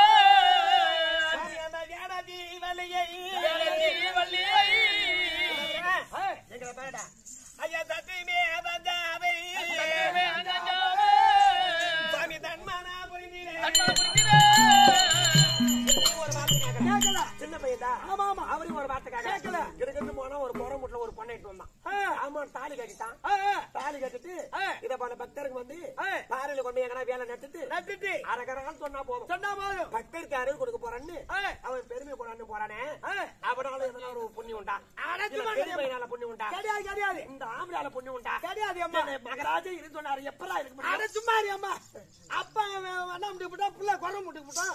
Speaker 3: அந்த வேணாதி வலியை
Speaker 2: வேலதி வள்ளியை
Speaker 3: எங்களை பாடா ஐயா தத்தி மேதாவை
Speaker 2: தங்கமே அஞ்சாவே.
Speaker 3: சாமி தன்மானா புரிந்தீரே
Speaker 2: அண்ணா புரிஞ்சுதே.
Speaker 3: ஒரு வார்த்தை கேட்கல
Speaker 4: கேட்கல
Speaker 3: சின்ன பையன்
Speaker 4: ஆமா ஆமா
Speaker 3: அவரும் ஒரு வார்த்தை கேட்கல
Speaker 4: கேட்கல.
Speaker 3: கிடக்கிட்டு போனா ஒரு குறை முட்ல ஒரு பொண்ணை இட்டு வந்தான் ஆமா தாலி கட்டிட்டான்
Speaker 4: ஆ, ஆ.
Speaker 3: தாலி கட்டிட்டு
Speaker 4: ஆ.
Speaker 3: இத போல பக்தருக்கு வந்து
Speaker 4: ஆ.
Speaker 3: பாறையில கொண்டு எங்கனா வேலை நட்டுட்டு
Speaker 4: நட்டுட்டு
Speaker 3: அரகரகான்னு சொன்னா போதும்
Speaker 4: சொன்னா போதும்
Speaker 3: பக்தருக்கு அருள் கொடுக்க போறான்னு
Speaker 4: ஆ.
Speaker 3: அவன் பெருமை கொண்டாந்து போறானே
Speaker 4: ஆ.
Speaker 3: அவனால எதனா ஒரு புண்ணியம் உண்டா
Speaker 4: அட,
Speaker 3: இல்ல
Speaker 4: சும்மா
Speaker 3: பெரிய பையனால புண்ணியம் உண்டா
Speaker 4: கிடையாது கிடையாது
Speaker 3: இந்த ஆம்பளால புண்ணியம் உண்டா
Speaker 4: கிடையாது அம்மா
Speaker 3: இந்த மகராஜா இருந்து சொன்னாரு எப்பரா இருக்க
Speaker 4: அட
Speaker 3: முடியும்
Speaker 4: சும்மா இரு அம்மா அப்பா அண்ணா முட்டு போட்டா புள்ள குறை முட்டு போட்டான்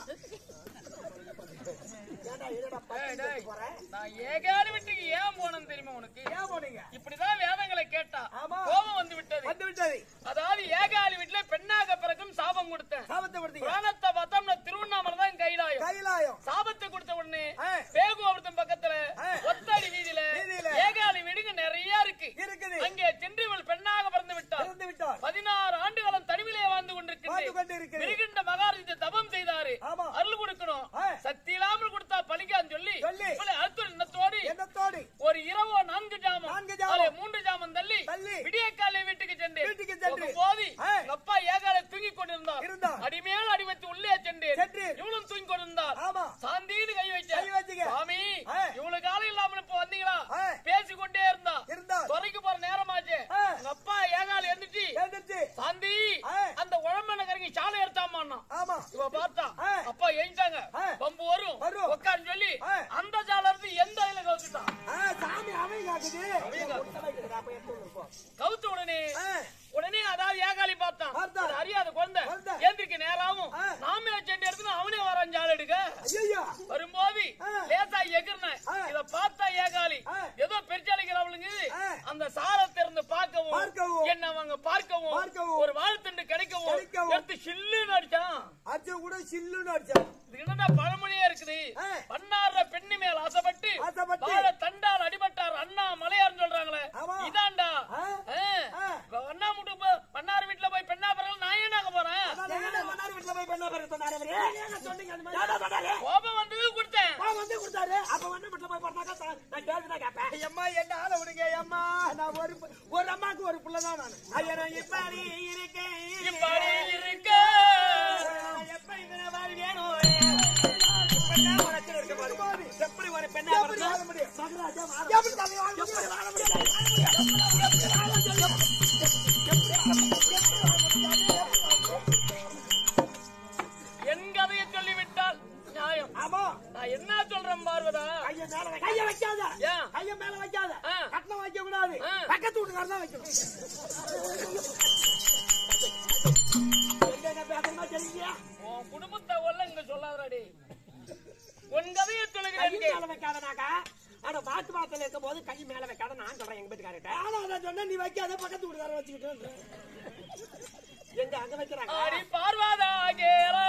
Speaker 3: ஏன்டா என்னடா பத்து
Speaker 2: டேய்.
Speaker 3: போற
Speaker 2: நான் ஏகாலி வீட்டுக்கு ஏன் போனேன்னு தெரியுமா உனக்கு
Speaker 4: ஏன் போனீங்க
Speaker 2: இப்படிதான் வேதங்களை கேட்டா
Speaker 4: ஆமா.
Speaker 2: கோபம் வந்து விட்டது
Speaker 4: வந்து விட்டது
Speaker 2: அதாவது ஏகாலி வீட்டுல பெண்ணாக பிறக்கும் சாபம் கொடுத்தேன்
Speaker 4: சாபத்தை படுத்தீங்க
Speaker 2: புராணத்தை பார்த்தோம்னா திருவண்ணாமலை தான் கைலாயம்
Speaker 4: கைலாயம்
Speaker 2: சாபத்தை கொடுத்த உடனே
Speaker 4: ஆ.
Speaker 2: பேகுவரத்தம் பக்கத்துல
Speaker 4: ஆ.
Speaker 2: ஒத்தடி வீதியில
Speaker 4: வீதியில.
Speaker 2: ஏகாலி வீடுங்க நிறைய இருக்கு
Speaker 4: இருக்குது
Speaker 2: அங்கே சென்று இவள் பெண்ணாக பிறந்து விட்டார்
Speaker 4: இறந்து விட்டார்
Speaker 2: பதினாறு ஆண்டு காலம் தனிமையிலே வாழ்ந்து
Speaker 4: வாழ்ந்து
Speaker 2: கொண்டிருக்கின்றேன்
Speaker 4: கொண்டிருக்கிறேன்.
Speaker 2: மிருகின்ற மகாராஜ தபம் செய்தாரு
Speaker 4: ஆமா.
Speaker 2: அருள் கொடுக்கணும்
Speaker 4: ஆ.
Speaker 2: சக்தி இல்லாமல் கொடுத்தா பலிக்கான்னு சொல்லி
Speaker 4: சொல்லி.
Speaker 2: இவளை அடுத்த எண்ணத்தோடு
Speaker 4: என்னத்தோடு
Speaker 2: ஒரு இரவோ நான்கு ஜாமம்
Speaker 4: நான்கு ஜாமம்.
Speaker 2: அதிலே மூன்று ஜாமம் தள்ளி
Speaker 4: தள்ளி.
Speaker 2: விடிய காலை வீட்டுக்கு சென்றேன்
Speaker 4: வீட்டுக்கு சென்று.
Speaker 2: போதி
Speaker 4: ஆ.
Speaker 2: அப்பா ஏகால தூங்கிக் கொண்டிருந்தார்
Speaker 4: இருந்தார்.
Speaker 2: அடிமேல் அடி வைத்து உள்ளே சென்றேன்
Speaker 4: சென்று.
Speaker 2: இவளும் தூங்கிக் கொண்டிருந்தார்
Speaker 4: ஆமா.
Speaker 2: சாந்தின்னு கை
Speaker 4: கை
Speaker 2: வச்சேன்
Speaker 4: வச்சுக்க.
Speaker 2: சாமி
Speaker 4: ஆ.
Speaker 2: இவ்வளவு காலம் இல்லாமல் இப்ப வந்தீங்களா
Speaker 4: ஆ.
Speaker 2: பேசிக்கொண்டே இருந்தா
Speaker 4: இருந்தார்.
Speaker 2: துறைக்கு போற நேரமாச்சு
Speaker 4: ஆ.
Speaker 2: உங்க அப்பா ஏகால எந்திரிச்சு
Speaker 4: எழுந்திருச்சு. சில்லுன்னு அடிச்சான்
Speaker 2: இது என்னடா பழமொழியே இருக்குது
Speaker 4: ஆ.
Speaker 2: பண்ணார பெண்ணு மேல் ஆசைப்பட்டு
Speaker 4: ஆசைப்பட்டு.
Speaker 2: வாழ தண்டால் அடிபட்டார் அண்ணா மலையார்னு சொல்றாங்களே
Speaker 4: ஆமா.
Speaker 2: இதான்டா
Speaker 4: ஆ.
Speaker 2: ஆ.
Speaker 4: ஆ.
Speaker 2: இப்ப அண்ணா முட்டு போ- பண்ணார் வீட்டுல போய் பெண்ணா பிறகு நான் ஏனாக்க போறேன்
Speaker 3: எங்கடா மன்னார் வீட்டுல போய் பெண்ணா பிறகு சொன்னாரு அவரு? யாரா சொன்னாரு?
Speaker 2: கோபம் வந்தது கொடுத்தேன்
Speaker 3: அப்பா வந்து கொடுத்தாரு. அப்ப வந்து வீட்டுல போய் பிறந்தாக்கா சா- நான் கேள்விதான் கேட்பேன்.
Speaker 4: அம்மா என்ன ஆள விடுங்க அம்மா நான் ஒரு ஒரு அம்மாக்கு ஒரு புள்ளதான் நான்
Speaker 3: ஐயா, நான் இப்படி இருக்கேன்.
Speaker 2: இப்படி இருக்க
Speaker 3: எப்ப இந்த மாதிரி வேணும்? பெண்ணா உனக்கு இருக்க பாரு. எப்படி ஒரு பெண்ணா
Speaker 4: எப்படி
Speaker 3: பிறந்தா?
Speaker 4: வாழ முடியும்?
Speaker 3: மகராஜா வாழ
Speaker 4: எப்படி தம்பி வாழ முடியும்?
Speaker 3: எப்படி வாழ முடியாது?
Speaker 2: என் கதையை சொல்லிவிட்டால் நியாயம்
Speaker 3: ஆமா.
Speaker 2: நான் என்ன சொல்றேன் பார்வதா
Speaker 3: கையை மேல வை. கையை வைக்காத.
Speaker 2: ஏன்?
Speaker 3: கையை மேல வைக்காத.
Speaker 2: ஆ.
Speaker 3: கட்டணம் வைக்க கூடாது.
Speaker 2: ஆ.
Speaker 3: பக்கத்து வீட்டுக்காரர் தான் வைக்கணும். என்ன பேசுறமா தெரியுங்க?
Speaker 2: உன் குடும்பத்தை ஒல்ல இங்க சொல்லாதடி உன் கதையை
Speaker 3: கை
Speaker 2: சொல்லுகிறேன்
Speaker 3: மேல வைக்காதனாக்கா, ஆனா வாக்கு வாசல்ல இருக்கும்போது கை மேல வைக்காத நான் சொல்றேன் எங்க வீட்டுக்காரர்கிட்ட.
Speaker 4: ஆனா நான் சொன்னேன் நீ வைக்காத பக்கத்து வீட்டுக்காரன் வச்சுக்கிட்டு
Speaker 3: எங்க அங்க வைக்கிறாங்க
Speaker 2: அடி பார்வதா கேளா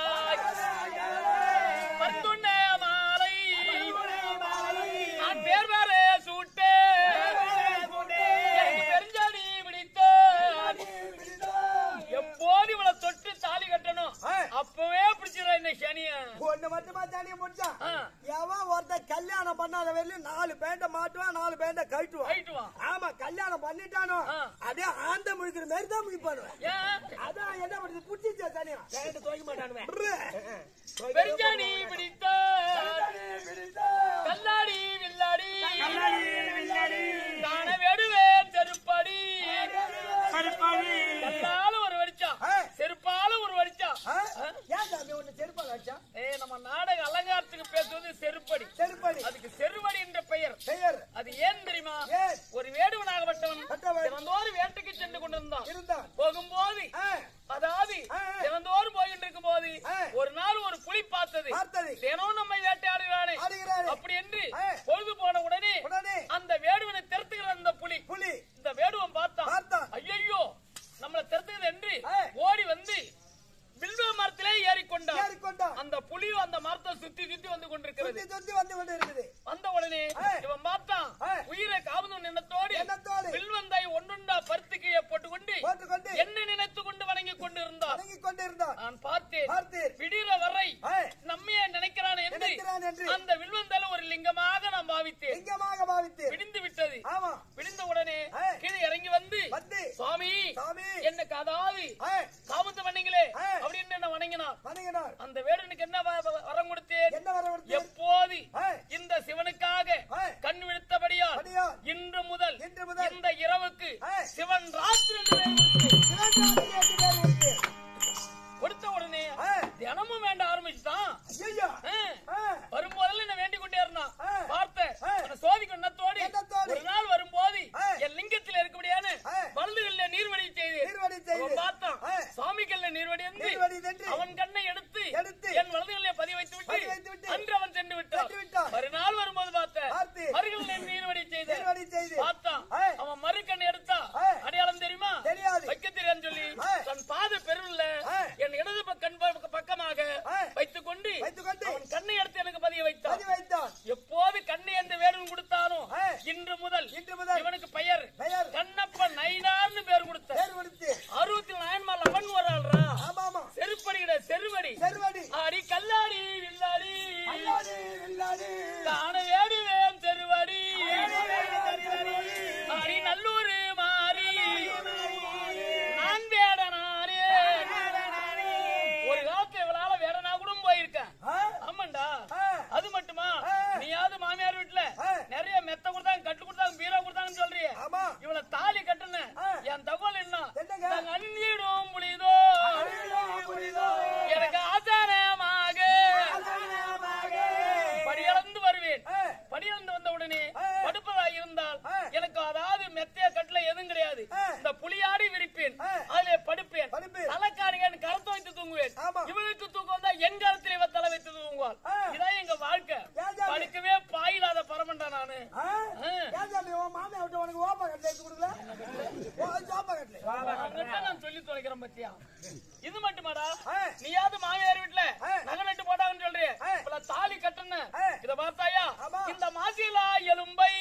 Speaker 2: பத்துண்ண மாலை நான் பேர் வேற சூட்டே எனக்கு தெரிஞ்சடி பிடித்த எப்போது இவளை தொட்டு தாலி கட்டணும் அப்பவே பிடிச்சிட இந்த சனிய
Speaker 4: ஒண்ணு மட்டுமா தனியா முடிச்சான்
Speaker 2: ஆ.
Speaker 4: எவன் ஒருத்தன் கல்யாணம் பண்ணாத வரையிலும் நாலு பேண்ட மாட்டுவான் நாலு பேண்ட கழட்டுவான்
Speaker 2: ரைட்டு வா
Speaker 4: ஆமா கல்யாணம் பண்ணிட்டானோ
Speaker 2: ஆ.
Speaker 4: அப்படியே ஆந்த முழிக்கிற மாதிரி தான் முழிப்பானுவேன்
Speaker 2: ஏன்
Speaker 4: அதான் என்ன பண்ணுது புடிச்சா தனியா
Speaker 3: கேட்டு துவைக்க மாட்டானுவேன்
Speaker 2: பெருஞ்சாணி பிடித்த கல்லாடி வில்லாடி தான வேடுவேன் செருப்படி கல்லால ஒரு வடிச்சா
Speaker 4: ஆ.
Speaker 2: செருப்பால ஒரு வடிச்சா
Speaker 4: ஆ? ஏன் சாமி ஒண்ணு செருப்பால் வச்சா
Speaker 2: ஏ நம்ம நாடக அலங்காரத்துக்கு பேசுவது செருப்படி
Speaker 4: செருப்படி
Speaker 2: அதுக்கு செருவடி என்ற பெயர்
Speaker 4: பெயர்
Speaker 2: அது ஏன் தெரியுமா
Speaker 4: ஏன்?
Speaker 2: ஒரு வேடுவனாகப்பட்டவன்
Speaker 4: பட்டவன்.
Speaker 2: தினந்தோறும் வேட்டைக்கு சென்று கொண்டிருந்தான்
Speaker 4: இருந்தான்
Speaker 2: போகும்போது
Speaker 4: ஆ.
Speaker 2: அதாவது
Speaker 4: ஆ, ஆ.
Speaker 2: தினந்தோறும் போயிட்டு இருக்கும் போது
Speaker 4: ஆ.
Speaker 2: ஒரு நாள் ஒரு புலி பார்த்தது
Speaker 4: பார்த்தது.
Speaker 2: தினம் நம்மை வேட்டையாடுகிறானே
Speaker 4: ஆடுகிறானே.
Speaker 2: அப்படி என்று
Speaker 4: ஆ.
Speaker 2: பொழுது போன உடனே
Speaker 4: உடனே
Speaker 2: அந்த வேடுவனை திறத்துகிற அந்த புலி
Speaker 4: புலி
Speaker 2: இந்த வேடுவன் பார்த்தான்
Speaker 4: பார்த்தான்.
Speaker 2: ஐயோ நம்மளை திறத்துகிறது என்று
Speaker 4: ஆ.
Speaker 2: ஓடி வந்து வில்வ மரத்திலே ஏறிக்கொண்டான்
Speaker 4: ஏறிக்கொண்டான்
Speaker 2: அந்த புலியும் அந்த மரத்தை சுத்தி சுத்தி வந்து கொண்டிருக்கிறது
Speaker 4: சுத்தி சுத்தி வந்து கொண்டு இருக்குது
Speaker 2: வந்த உடனே
Speaker 4: ஆ.
Speaker 2: இவன் பார்த்தான்
Speaker 4: ஆ.
Speaker 2: உயிரை காவதும் எண்ணத்தோடு
Speaker 4: எண்ணத்தோடு.
Speaker 2: வில்வந்தாய் ஒன்றுண்டா பருத்து கீழே போட்டுக்கொண்டு
Speaker 4: போட்டுக்கொண்டு
Speaker 2: என்ன நினைத்து கொண்டு வணங்கி கொண்டு இருந்தான்
Speaker 4: வணங்கிக் கொண்டிருந்தான்
Speaker 2: நான் பார்த்தேன்
Speaker 4: பார்த்தீர்.
Speaker 2: விடிற வரை
Speaker 4: ஆ.
Speaker 2: நம்மையே நினைக்கிறான் என்று
Speaker 4: நினைக்கிறான் என்று.
Speaker 2: அந்த வில்வந்தால ஒரு லிங்கமாக நான் பாவித்தேன்
Speaker 4: லிங்கமாக பாவித்து
Speaker 2: விடிந்து விட்டது
Speaker 4: ஆமா
Speaker 2: விடிந்த உடனே
Speaker 4: ஆ.
Speaker 2: கீழே இறங்கி வந்து
Speaker 4: வந்து
Speaker 2: சுவாமி
Speaker 4: சாமி
Speaker 2: எனக்கு அதாவது
Speaker 4: ஆ,
Speaker 2: காமத்து வணங்கிலே
Speaker 4: ஆ.
Speaker 2: அப்படின்னு என்ன வணங்கினான்
Speaker 4: வணங்கினார்
Speaker 2: அந்த வேடனுக்கு என்ன வ- வ- வரம் கொடுத்தேன்
Speaker 4: என்ன வர வருது
Speaker 2: எப்போது
Speaker 4: ஆ.
Speaker 2: இந்த சிவனுக்காக
Speaker 4: ஆ.
Speaker 2: கண் விழுத்தபடியால்
Speaker 4: படியால்
Speaker 2: இன்று முதல்
Speaker 4: இன்று முதல்
Speaker 2: இந்த இரவுக்கு
Speaker 4: ஆ.
Speaker 2: சிவன் ராத்திரி என்று பெயர் கொடுத்தேன்.
Speaker 4: சிவகாமி என்று பேர் இருக்கு.
Speaker 2: கொடுத்த உடனே
Speaker 4: ஆ.
Speaker 2: தினமும் வேண்ட ஆரம்பிச்சுட்டான்
Speaker 4: ஐயோ
Speaker 2: ஆ.
Speaker 4: ஆ,
Speaker 2: வரும்போதெல்லாம் என்ன வேண்டிக் கொண்டே இருந்தான்
Speaker 4: ஆ.
Speaker 2: பார்த்தேன்
Speaker 4: ஆ.
Speaker 2: அவனை சோதிக்கும் எண்ணத்தோடு
Speaker 4: எண்ணத்தோடு.
Speaker 2: ஒரு நாள் வரும்போது
Speaker 4: ஆ.
Speaker 2: என் லிங்கத்தில் இருக்கபடியான
Speaker 4: ஆ.
Speaker 2: வலதுகள்ல நீர்வடி செய்து
Speaker 4: நீர்வடி செய்து.
Speaker 2: அவன் பார்த்தான்
Speaker 4: ஆ.
Speaker 2: சுவாமிகள்ல நீர்வடி
Speaker 4: நீர்வடி சென்று.
Speaker 2: அவன் கண்ணை எடுத்து
Speaker 4: எடுத்து.
Speaker 2: என் வலதுகளிலே பதிய வைத்து
Speaker 4: பதிய வைத்து
Speaker 2: விட்டு
Speaker 4: விட்டு.
Speaker 2: அன்று அவன் சென்று விட்டான்
Speaker 4: சென்று விட்டான்.
Speaker 2: மறுநாள் வரும்போது பார்த்தேன்
Speaker 4: பார்த்து.
Speaker 2: மறுகளில் நீர்வடி செய்து
Speaker 4: நீர்வடி செய்து.
Speaker 2: பார்த்தான்
Speaker 4: ஆ.
Speaker 2: அவன் மறுக்கண் எடுத்தா
Speaker 4: ஆ.
Speaker 2: அடையாளம் தெரியுமா
Speaker 4: தெரியாது.
Speaker 2: வைக்க தெரியாதுன்னு சொல்லி
Speaker 4: ஆ.
Speaker 2: தன் பாத பெருவில்ல
Speaker 4: ஆ.
Speaker 2: என் இடது பக்கம் பக்க- பக்கமாக
Speaker 4: ஆ.
Speaker 2: வைத்துக் கொண்டு
Speaker 4: வைத்துக் கொண்டு.
Speaker 2: அவன் கண்ணை எடுத்து எனக்கு பதிய வைத்தான்
Speaker 4: பதிவு வைத்தான்
Speaker 2: எப்போது கண்ணை எந்த வேடன் கொடுத்தானோ
Speaker 4: ஆ.
Speaker 2: இன்று முதல்
Speaker 4: இன்று முதல்
Speaker 2: இவனுக்கு பெயர்
Speaker 4: பெயர்
Speaker 2: கண்ணப்ப நைனார்னு பேர் கொடுத்த
Speaker 4: பேர் கொடுத்து
Speaker 2: அறுபத்தி நாயன்மால் அவன் வராள்ரா
Speaker 4: ஆமா ஆமா
Speaker 2: செருப்படிகிட செருவடி நான் சொல்லி தொலைக்கிறேன் பத்தியா இது மட்டுமாடா
Speaker 4: ஆ.
Speaker 2: நீயாவது மாமியார் வீட்டுல
Speaker 4: ஆ.
Speaker 2: நகை நட்டு போட்டாங்கன்னு சொல்றியே
Speaker 4: ஆ.
Speaker 2: இப்ப தாலி கட்டுன
Speaker 4: ஆ.
Speaker 2: இத பார்த்தாயா
Speaker 4: ஆமா.
Speaker 2: இந்த மாசிலா எலும்பை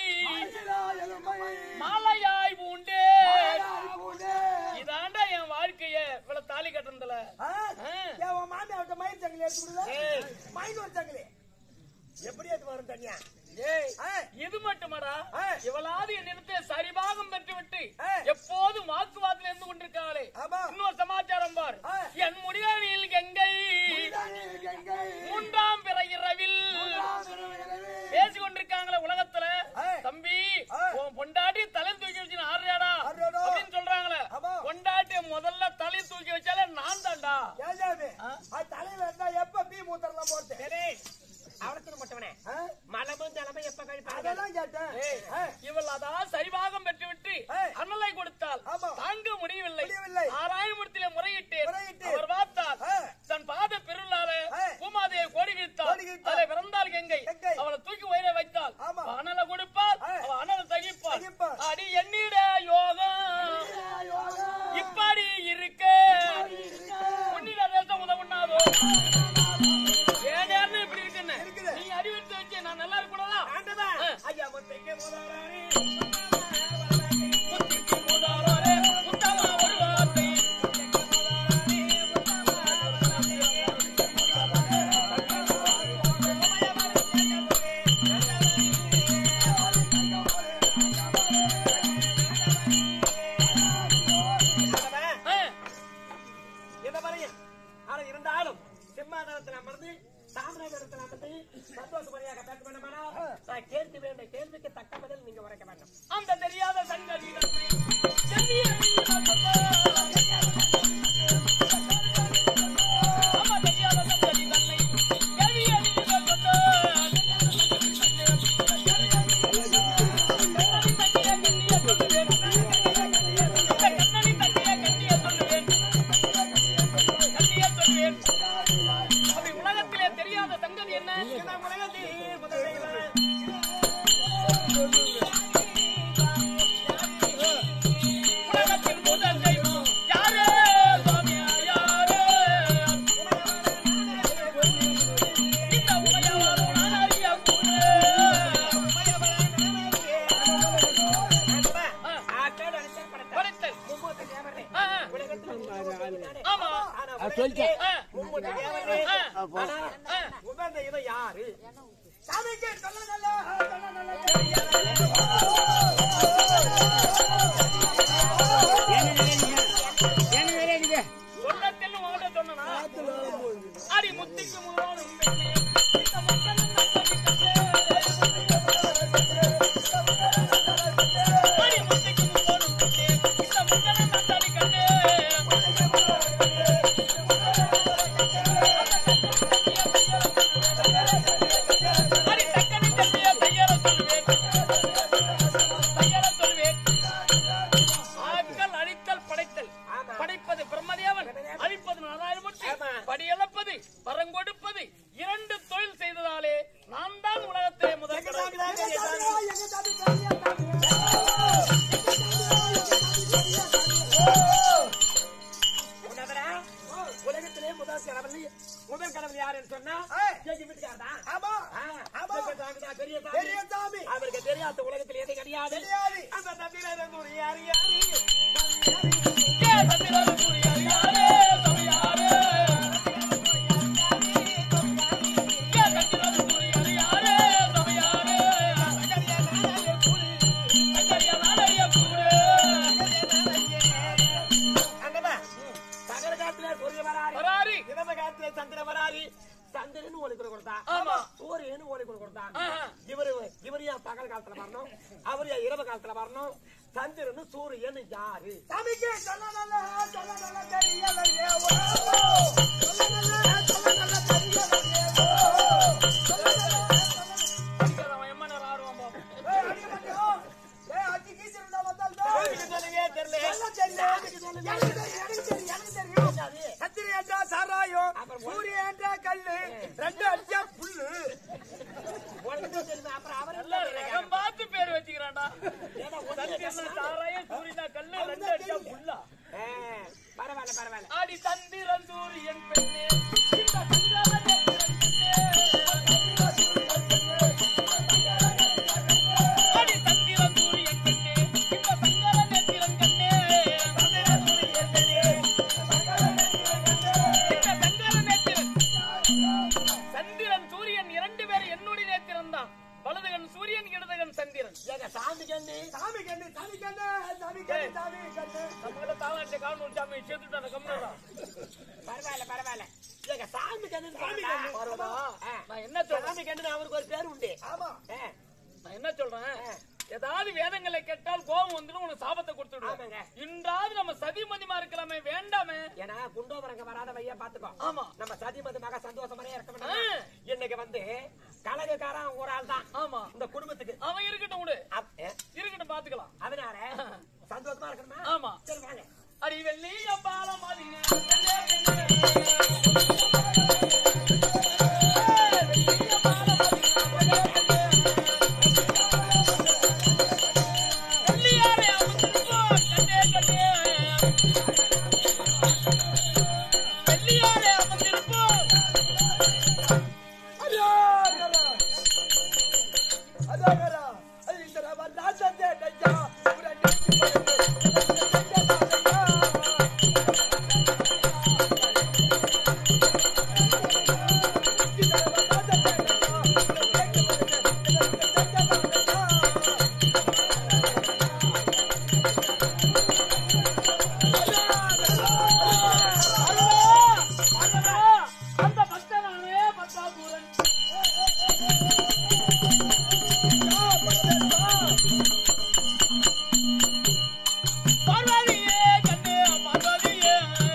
Speaker 2: மாலையாய் பூண்டே இதாண்டா என் வாழ்க்கைய இவ்வளவு தாலி கட்டுறதுல
Speaker 4: ஆ? ஏன் உன் மாமியார்ட்ட மயில் சங்கிலி எடுத்து கொடுல? மயில் ஒரு சங்கிலி. எப்படி எடுத்து வரும் தனியா?
Speaker 2: ஏய்
Speaker 4: ஆ?
Speaker 2: இது மட்டுமாடா
Speaker 4: ஆ.
Speaker 2: இவளாவது என்னிடத்தை சரிபாகம் பெற்று விட்டு
Speaker 4: ஆ.
Speaker 2: எப்போதும் வாக்குவாதத்தில் இருந்து கொண்டிருக்காளே
Speaker 4: ஆமா.
Speaker 2: இன்னொரு சமாச்சாரம் பார்
Speaker 4: ஆ.
Speaker 2: என் முடியானில் கங்கை மூன்றாம் பிற இரவில் பேசி கொண்டிருக்காங்களே உலகத்துல
Speaker 4: ஆ.
Speaker 2: தம்பி
Speaker 4: ஆ.
Speaker 2: உன் பொண்டாட்டி தலை தூக்கி வச்சு ஆடுறியாடா
Speaker 4: ஆடுறாடா.
Speaker 2: அப்படின்னு சொல்றாங்களே
Speaker 4: ஆமா.
Speaker 2: பொண்டாட்டி முதல்ல தலை தூக்கி வச்சாலே நான் தான்டா
Speaker 4: ஏன்டாது?
Speaker 2: ஆ.
Speaker 4: அது தலையில இருந்தா எப்ப பீ மூத்திரலாம் போறது?
Speaker 3: அவளத்துல மட்டுமனே
Speaker 4: ஆ?
Speaker 3: மலமும் தலைமை எப்ப கழிப்பாங்க
Speaker 4: அதெல்லாம் கேட்டேன்.
Speaker 2: ஏய்,
Speaker 4: ஆ.
Speaker 2: இவள் அதான் சரிபாகம் பெற்றுவிட்டு
Speaker 4: ஏய்.
Speaker 2: அண்ணலை கொடுத்தால்
Speaker 4: ஆமா.
Speaker 2: தாங்க முடியவில்லை
Speaker 4: முடியவில்லை.
Speaker 2: ஆராயமூர்த்தியில முறையிட்டேன்
Speaker 4: முறையிட்டு.
Speaker 2: அவர் பார்த்தால்
Speaker 4: ஆ.
Speaker 2: தன் பாத பெருளால
Speaker 4: ஏய்.
Speaker 2: பூமாதையை கோடி கிழித்தாள்
Speaker 4: கோடி கிழித்தாள்.
Speaker 2: அதை பிறந்தால் கங்கை
Speaker 4: கங்கை.
Speaker 2: அவளை தூக்கி உயிரை வைத்தாள்
Speaker 4: ஆமா.
Speaker 2: அனலை கொடுப்பாள்
Speaker 4: ஏய்.
Speaker 2: அவ அனலை தகிப்பாள்
Speaker 4: தகிப்பாள்.
Speaker 2: அடி எண்ணிட யோகம் இப்படி இருக்க உன்னிட தேசம் உதவுண்ணாதோ ஏன் நேரம் இப்படி இருக்குன்னு
Speaker 4: இருக்குது.
Speaker 2: நீ அறிவித்து வச்சு நான் நல்லா இருக்கக்கூடாதா
Speaker 3: ஆண்டவா
Speaker 2: ஆ.
Speaker 3: ஐயா முத்தைக்கு முதலாளி
Speaker 2: முத்திக்கு முதல்வரே, உத்தம ஒரு வார்த்தை. ஆ,
Speaker 3: என்ன பாருங்க ஆனா இருந்தாலும் சிம்மாதனத்தில் அமர்ந்து சாம்ராஜ்யத்தில் அமர்ந்து சந்தோஷமணியாக பேச வேண்டுமானா நான் கேள்வி வேண்டிய கேள்விக்கு தக்க பதில் நீங்க உரைக்க வேண்டும்
Speaker 2: அந்த தெரியாத சங்கதி நன்றி. செவ்விய நீலமல்ல. ஆமா, தெரியாத சங்கதி நன்மை. செவ்விய நீலமல்ல. கண்ணனை தங்கிய கண்ணிய சொல்லுவேன். இந்த கண்ணனை தங்கிய கண்ணிய சொல்லுவேன். கண்ணிய சொல்லுவேன். அப்படி உலகத்திலே தெரியாத சங்கதி என்ன
Speaker 3: இந்த உலகத்தில் முதலில்
Speaker 2: உலகத்தின் முதல் தெய்வம் யாரு சுவாமியா யாரு இந்த உமையவரும் நான் அறிய
Speaker 3: ஆட்கள் அடித்தல் படைத்தார்.
Speaker 2: படைத்தல்
Speaker 3: மும்மூர்த்தி தேவரே.
Speaker 2: ஆ, ஆ.
Speaker 3: உலகத்தில் மும்மூர்த்தி தேவரே.
Speaker 2: ஆமா
Speaker 3: ஆனா உலகத்திலே
Speaker 2: ஆ.
Speaker 3: மும்மூர்த்தி தேவரே.
Speaker 2: ஆ.
Speaker 3: ஆனா
Speaker 2: ஆ.
Speaker 3: உகந்த இவன் யாரு
Speaker 4: சாமிக்கு சொல்ல நல்லா, சொல்ல நல்லா.
Speaker 2: சொல்லத்தில் உங்கள்ட்ட சொன்னனா அடி முத்திக்கு முதலான உண்மை இந்த முத்தன் அடி முத்திக்கு முதலான உண்மை இந்த முத்தன் நந்தாடி கண்டே அடி தக்கனை தட்டிய தையர சொல்வேன் தையர சொல்வேன் ஆட்கள் அழித்தல் படைத்தல்
Speaker 3: ஆமா.
Speaker 2: படைப்பது பிரம்மதேவன் அழிப்பது நாராயணமூர்த்தி
Speaker 3: ஆமா.
Speaker 2: படியளப்பது பரங்கொடுப்பது இரண்டு தொழில் செய்ததாலே நான் தான் உலகத்திலே முதல் கடவுள்.
Speaker 4: எங்க சாமி, எங்க சாமி, சாமியா, சாமி.
Speaker 3: உன்னதரா, உலகத்திலே முதல் கடவுள் முதல் கடவுள் யாருன்னு சொன்னா
Speaker 4: ஏய்.
Speaker 3: எங்க வீட்டுக்காரதான்
Speaker 4: ஆமா,
Speaker 3: ஆ,
Speaker 4: ஆமா.
Speaker 3: எங்க சாமிதான் பெரிய சாமி.
Speaker 4: பெரிய சாமி.
Speaker 3: அவருக்கு தெரியாத உலகத்தில் எது கிடையாது
Speaker 4: தெரியாது.
Speaker 3: அந்த தம்பியில இருந்து ஒரு யாரு யாரு
Speaker 2: ஏ சந்திரன் சூரியன் யாரே, சபையாரே. ஏ சந்திரன் சூரியன் யாரே, சபையாரே. சங்கரியா நாளைய கூறு.
Speaker 3: அங்கதா சகல காலத்துல சூரிய வராரு
Speaker 2: வராரு.
Speaker 3: இடம காலத்துல சந்திர வராரு சந்திரன் ஒளி கொடுத்தா
Speaker 2: ஆமா.
Speaker 3: சூரியன் ஒளி கொடுத்தா
Speaker 2: ஆஹா.
Speaker 3: இவரு இவரு ஏன் பகல் காலத்துல வரணும் அவரு ஏன் இரவு காலத்துல வரணும் சந்திரன் சூரியன் யாரு
Speaker 4: சாமிக்கு சொல்ல நல்லா, சொல்ல நல்லா தெரியலையே, ஓ. சொல்ல நல்லா, சொல்ல நல்லா தெரியலையே, ஓ. சொல்ல நல்லா, சொல்ல நல்லா.
Speaker 2: அடிக்காதவன் எம்ம நேரம் ஆடுவான் போ.
Speaker 4: ஏய், அடிக்க மாட்டோம். ஏய், அடி கீச்சிருந்தா வந்தால் தான்.
Speaker 3: சாமிக்கு சொல்லவே தெரியல
Speaker 4: சொல்ல தெரியல. எனக்கு தெரியும், எனக்கு தெரியும், எனக்கு தெரியும். சத்திரி என்றா சாராயம், சூரிய என்றா கல்லு, ரெண்டு அடிச்சா புல்லு.
Speaker 3: உனக்கு தெரியுமா அப்புறம் அவர்
Speaker 2: நல்ல ரகம் பார்த்து பேர் வச்சுக்கிறான்டா
Speaker 3: ஏன்னா
Speaker 2: சந்திரன் சாராயம், சூரியனா கல்லு, ரெண்டு அடிச்சா புல்லா.
Speaker 3: ஆ,
Speaker 2: விட்டுறா
Speaker 3: பரவாயில்ல பரவாயில்ல ஏங்க சாமி கண்ணு சாமி
Speaker 2: பார்வதா, நான் என்ன சொல்றேன்
Speaker 3: சாமி கண்ணு அவருக்கு ஒரு பேர் உண்டு
Speaker 4: ஆமா
Speaker 3: ஆ,
Speaker 2: நான் என்ன சொல்றேன் ஏதாவது வேதங்களை கேட்டால் கோபம் வந்துடும் உனக்கு சாபத்தை கொடுத்துடுவேன்
Speaker 3: ஆமாங்க.
Speaker 2: இன்றாவது நம்ம சதிமதிமா இருக்கலாமே வேண்டாமே
Speaker 3: ஏன்னா குண்டோபரங்க வராத வையா பாத்துக்கோ
Speaker 2: ஆமா.
Speaker 3: நம்ம சதிமதி மக சந்தோஷமாவே இருக்க
Speaker 2: ஆ.
Speaker 3: வேண்டாம் இன்னைக்கு வந்து கலகக்காரன் ஒரு ஆள் தான்
Speaker 2: ஆமா
Speaker 3: இந்த குடும்பத்துக்கு
Speaker 2: அவன் இருக்கட்டும் விடு
Speaker 3: அப்- ஏ,
Speaker 2: இருக்கட்டும் பாத்துக்கலாம்
Speaker 3: அதனால சந்தோஷமா இருக்கணுமா
Speaker 2: ஆமா
Speaker 3: சரி வாங்க
Speaker 2: அடி வெள்ளிய பாலம் அந்த பக்தனானே பத்தாபூரன் பார்வதியே கண்ணே பார்வதியே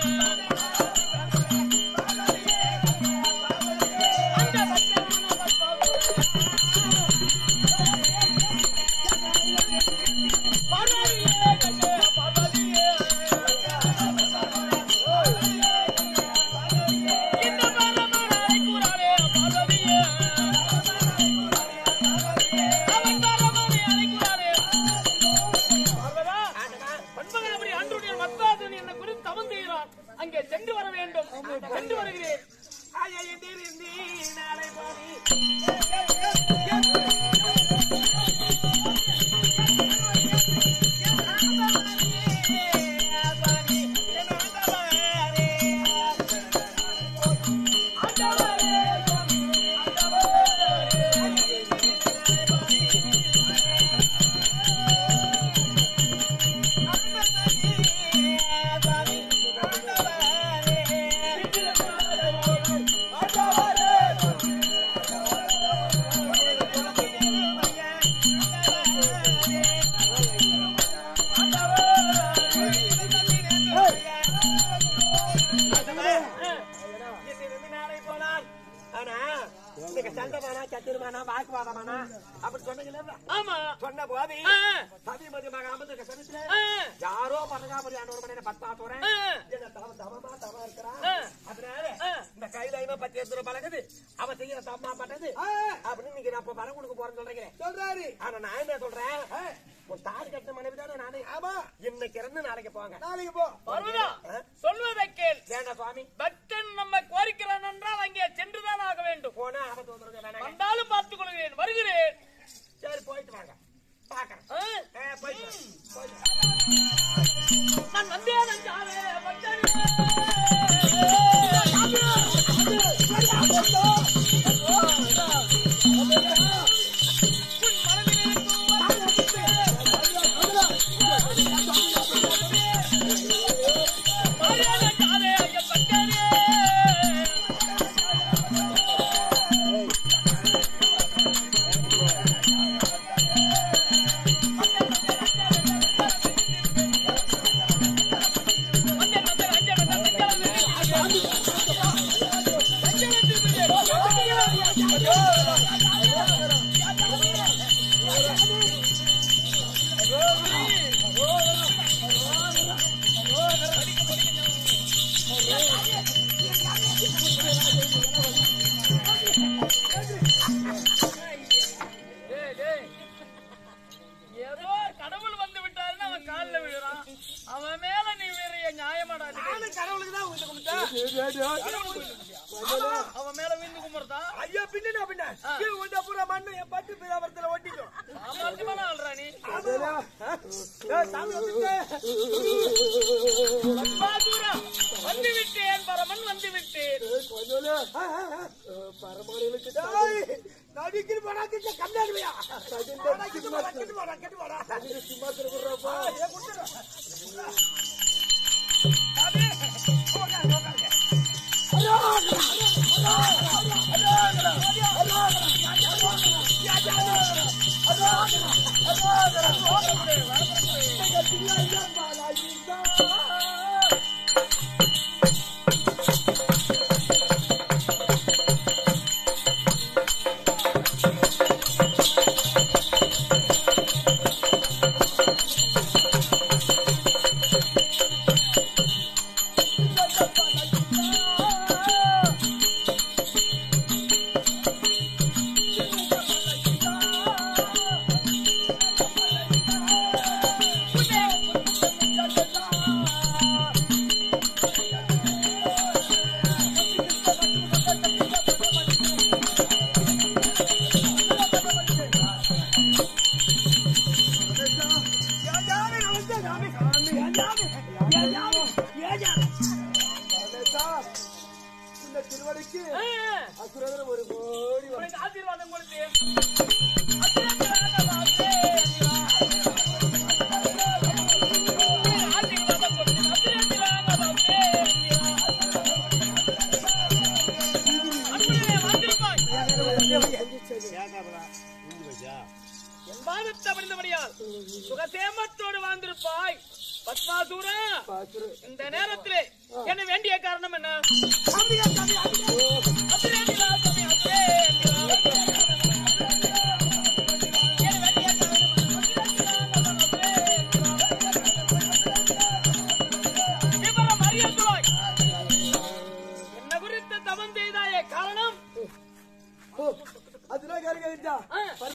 Speaker 2: அந்த பக்தனான பத்தாபூரன் பார்வதியே கண்ணே பார்வதியே இந்த பரமனாய் கூறாரே பார்வதியே அவன் பரமனை அழைக்கிறாரே பார்வதா பன்மகனபுரி அன்றுடைய மத்தாதன் என்னை குறித்து தவந்துகிறான் அங்கே சென்று வர வேண்டும் சென்று வருகிறேன்
Speaker 3: நாளை பாதி இங்கிருந்து நாளை போனால் ஆனா நீங்க சண்டைமானா சத்திரமானா வாக்குவாதமானா அப்படி சொன்னீங்கல்ல
Speaker 2: ஆமா
Speaker 3: சொன்ன போது
Speaker 2: ஆ,
Speaker 3: சதிமதி மக அமர்ந்திருக்க சமயத்துல
Speaker 2: ஆ,
Speaker 3: யாரோ பதகாபுரி ஆண்டவர் மனையில பத்தா போறேன்
Speaker 2: ஆ,
Speaker 3: என்ன தவ தவமா தவா இருக்கிறான்
Speaker 2: ஆ.
Speaker 3: அதனால
Speaker 2: ஆ.
Speaker 3: இந்த கையில இவன் பத்தி எடுத்து பழகுது அவன் செய்யற தம்மா பட்டது அப்படின்னு நீங்க நான் இப்ப வரம் கொடுக்க போறேன்னு சொல்றீங்க
Speaker 4: சொல்றாரு
Speaker 3: ஆனா நான் என்ன சொல்றேன் உன் தாலி கட்டின மனைவி தானே நானே
Speaker 4: ஆமா
Speaker 3: இன்னைக்கு இருந்து நாளைக்கு போங்க
Speaker 4: நாளைக்கு போ
Speaker 2: பர்வதா சொல்வதை கேள்
Speaker 3: வேண்டாம் சுவாமி
Speaker 2: பக்தன் நம்ம கோரிக்கிறான் என்றால் அங்கே சென்றுதான் ஆக வேண்டும்
Speaker 3: போனா ஆபத்து வந்துருங்க வேணாங்க
Speaker 2: வந்தாலும் பார்த்துக் கொள்கிறேன் வருகிறேன்
Speaker 3: சரி போயிட்டு வாங்க பாக்குறேன்
Speaker 2: ஆ,
Speaker 3: ஆ, போயிட்டு வாங்க. போயிட்டு வாங்க.
Speaker 2: நான் வந்தேன் என்றாலே பக்தனே. உன் மனதில் இருக்கும் மரியாதை காதே ஐயா பக்தனே. வந்தேன், வந்தேன், அஞ்சே வந்தேன், அஞ்சே வந்தேன். அஞ்சே டேய், டேய். ஏதோ கடவுள் வந்து விட்டாருன்னு அவன் கால்ல விழுறான் அவன் மேல நீ வேற நியாயமாடா இது?
Speaker 3: கடவுளுக்கு தான் உங்க கும்பிட்டா
Speaker 2: அவன் மேல விந்து கும்பிடுறதா
Speaker 4: ஐயா பின்னா பின்ன கீழ உண்ட பூரா மண்ணு என் பட்டு பிதாபரத்துல ஒட்டிக்கும்
Speaker 2: சாமர்த்தியமான ஆள்றா நீ
Speaker 4: ஏய், சாமி வந்துட்டு
Speaker 2: பாதுரா, வந்து விட்டேன் பரமன் வந்து விட்டேன்
Speaker 4: நடிக்கிற போடா கிட்ட கம்மியாடுவியா கெட்டு போடா கெட்டு போடா கெட்டு போடா சும்மா திரும்ப
Speaker 1: இந்த திருவடிக்கு
Speaker 2: ஆ,
Speaker 1: அசுரதர் ஒரு கோடி வரும்.
Speaker 2: உனக்கு ஆசீர்வாதம் கொடுத்து ஆசீர்வாதம் கொடுத்து, ஆசீர்வாதம் கொடுத்து, அன்புடனே வாழ்ந்திருப்பாய். என் பாதத்தை அடைந்தபடியால் சுகசேமத்தோடு வாழ்ந்திருப்பாய் பத்மாசூரா
Speaker 1: பாசுரு.
Speaker 2: இந்த நேரத்திலே என்ன வேண்டிய காரணம் என்ன அபிரேந்திரா, சாமி, அபிரேந்திரா. என்ன வேண்டிய காரணம் என்ன? விவரம் அறியத்துவாய். என்ன குறித்து தவம் செய்தாயே காரணம்
Speaker 1: ஓ, அதுதான் கேட்க
Speaker 2: ஆ.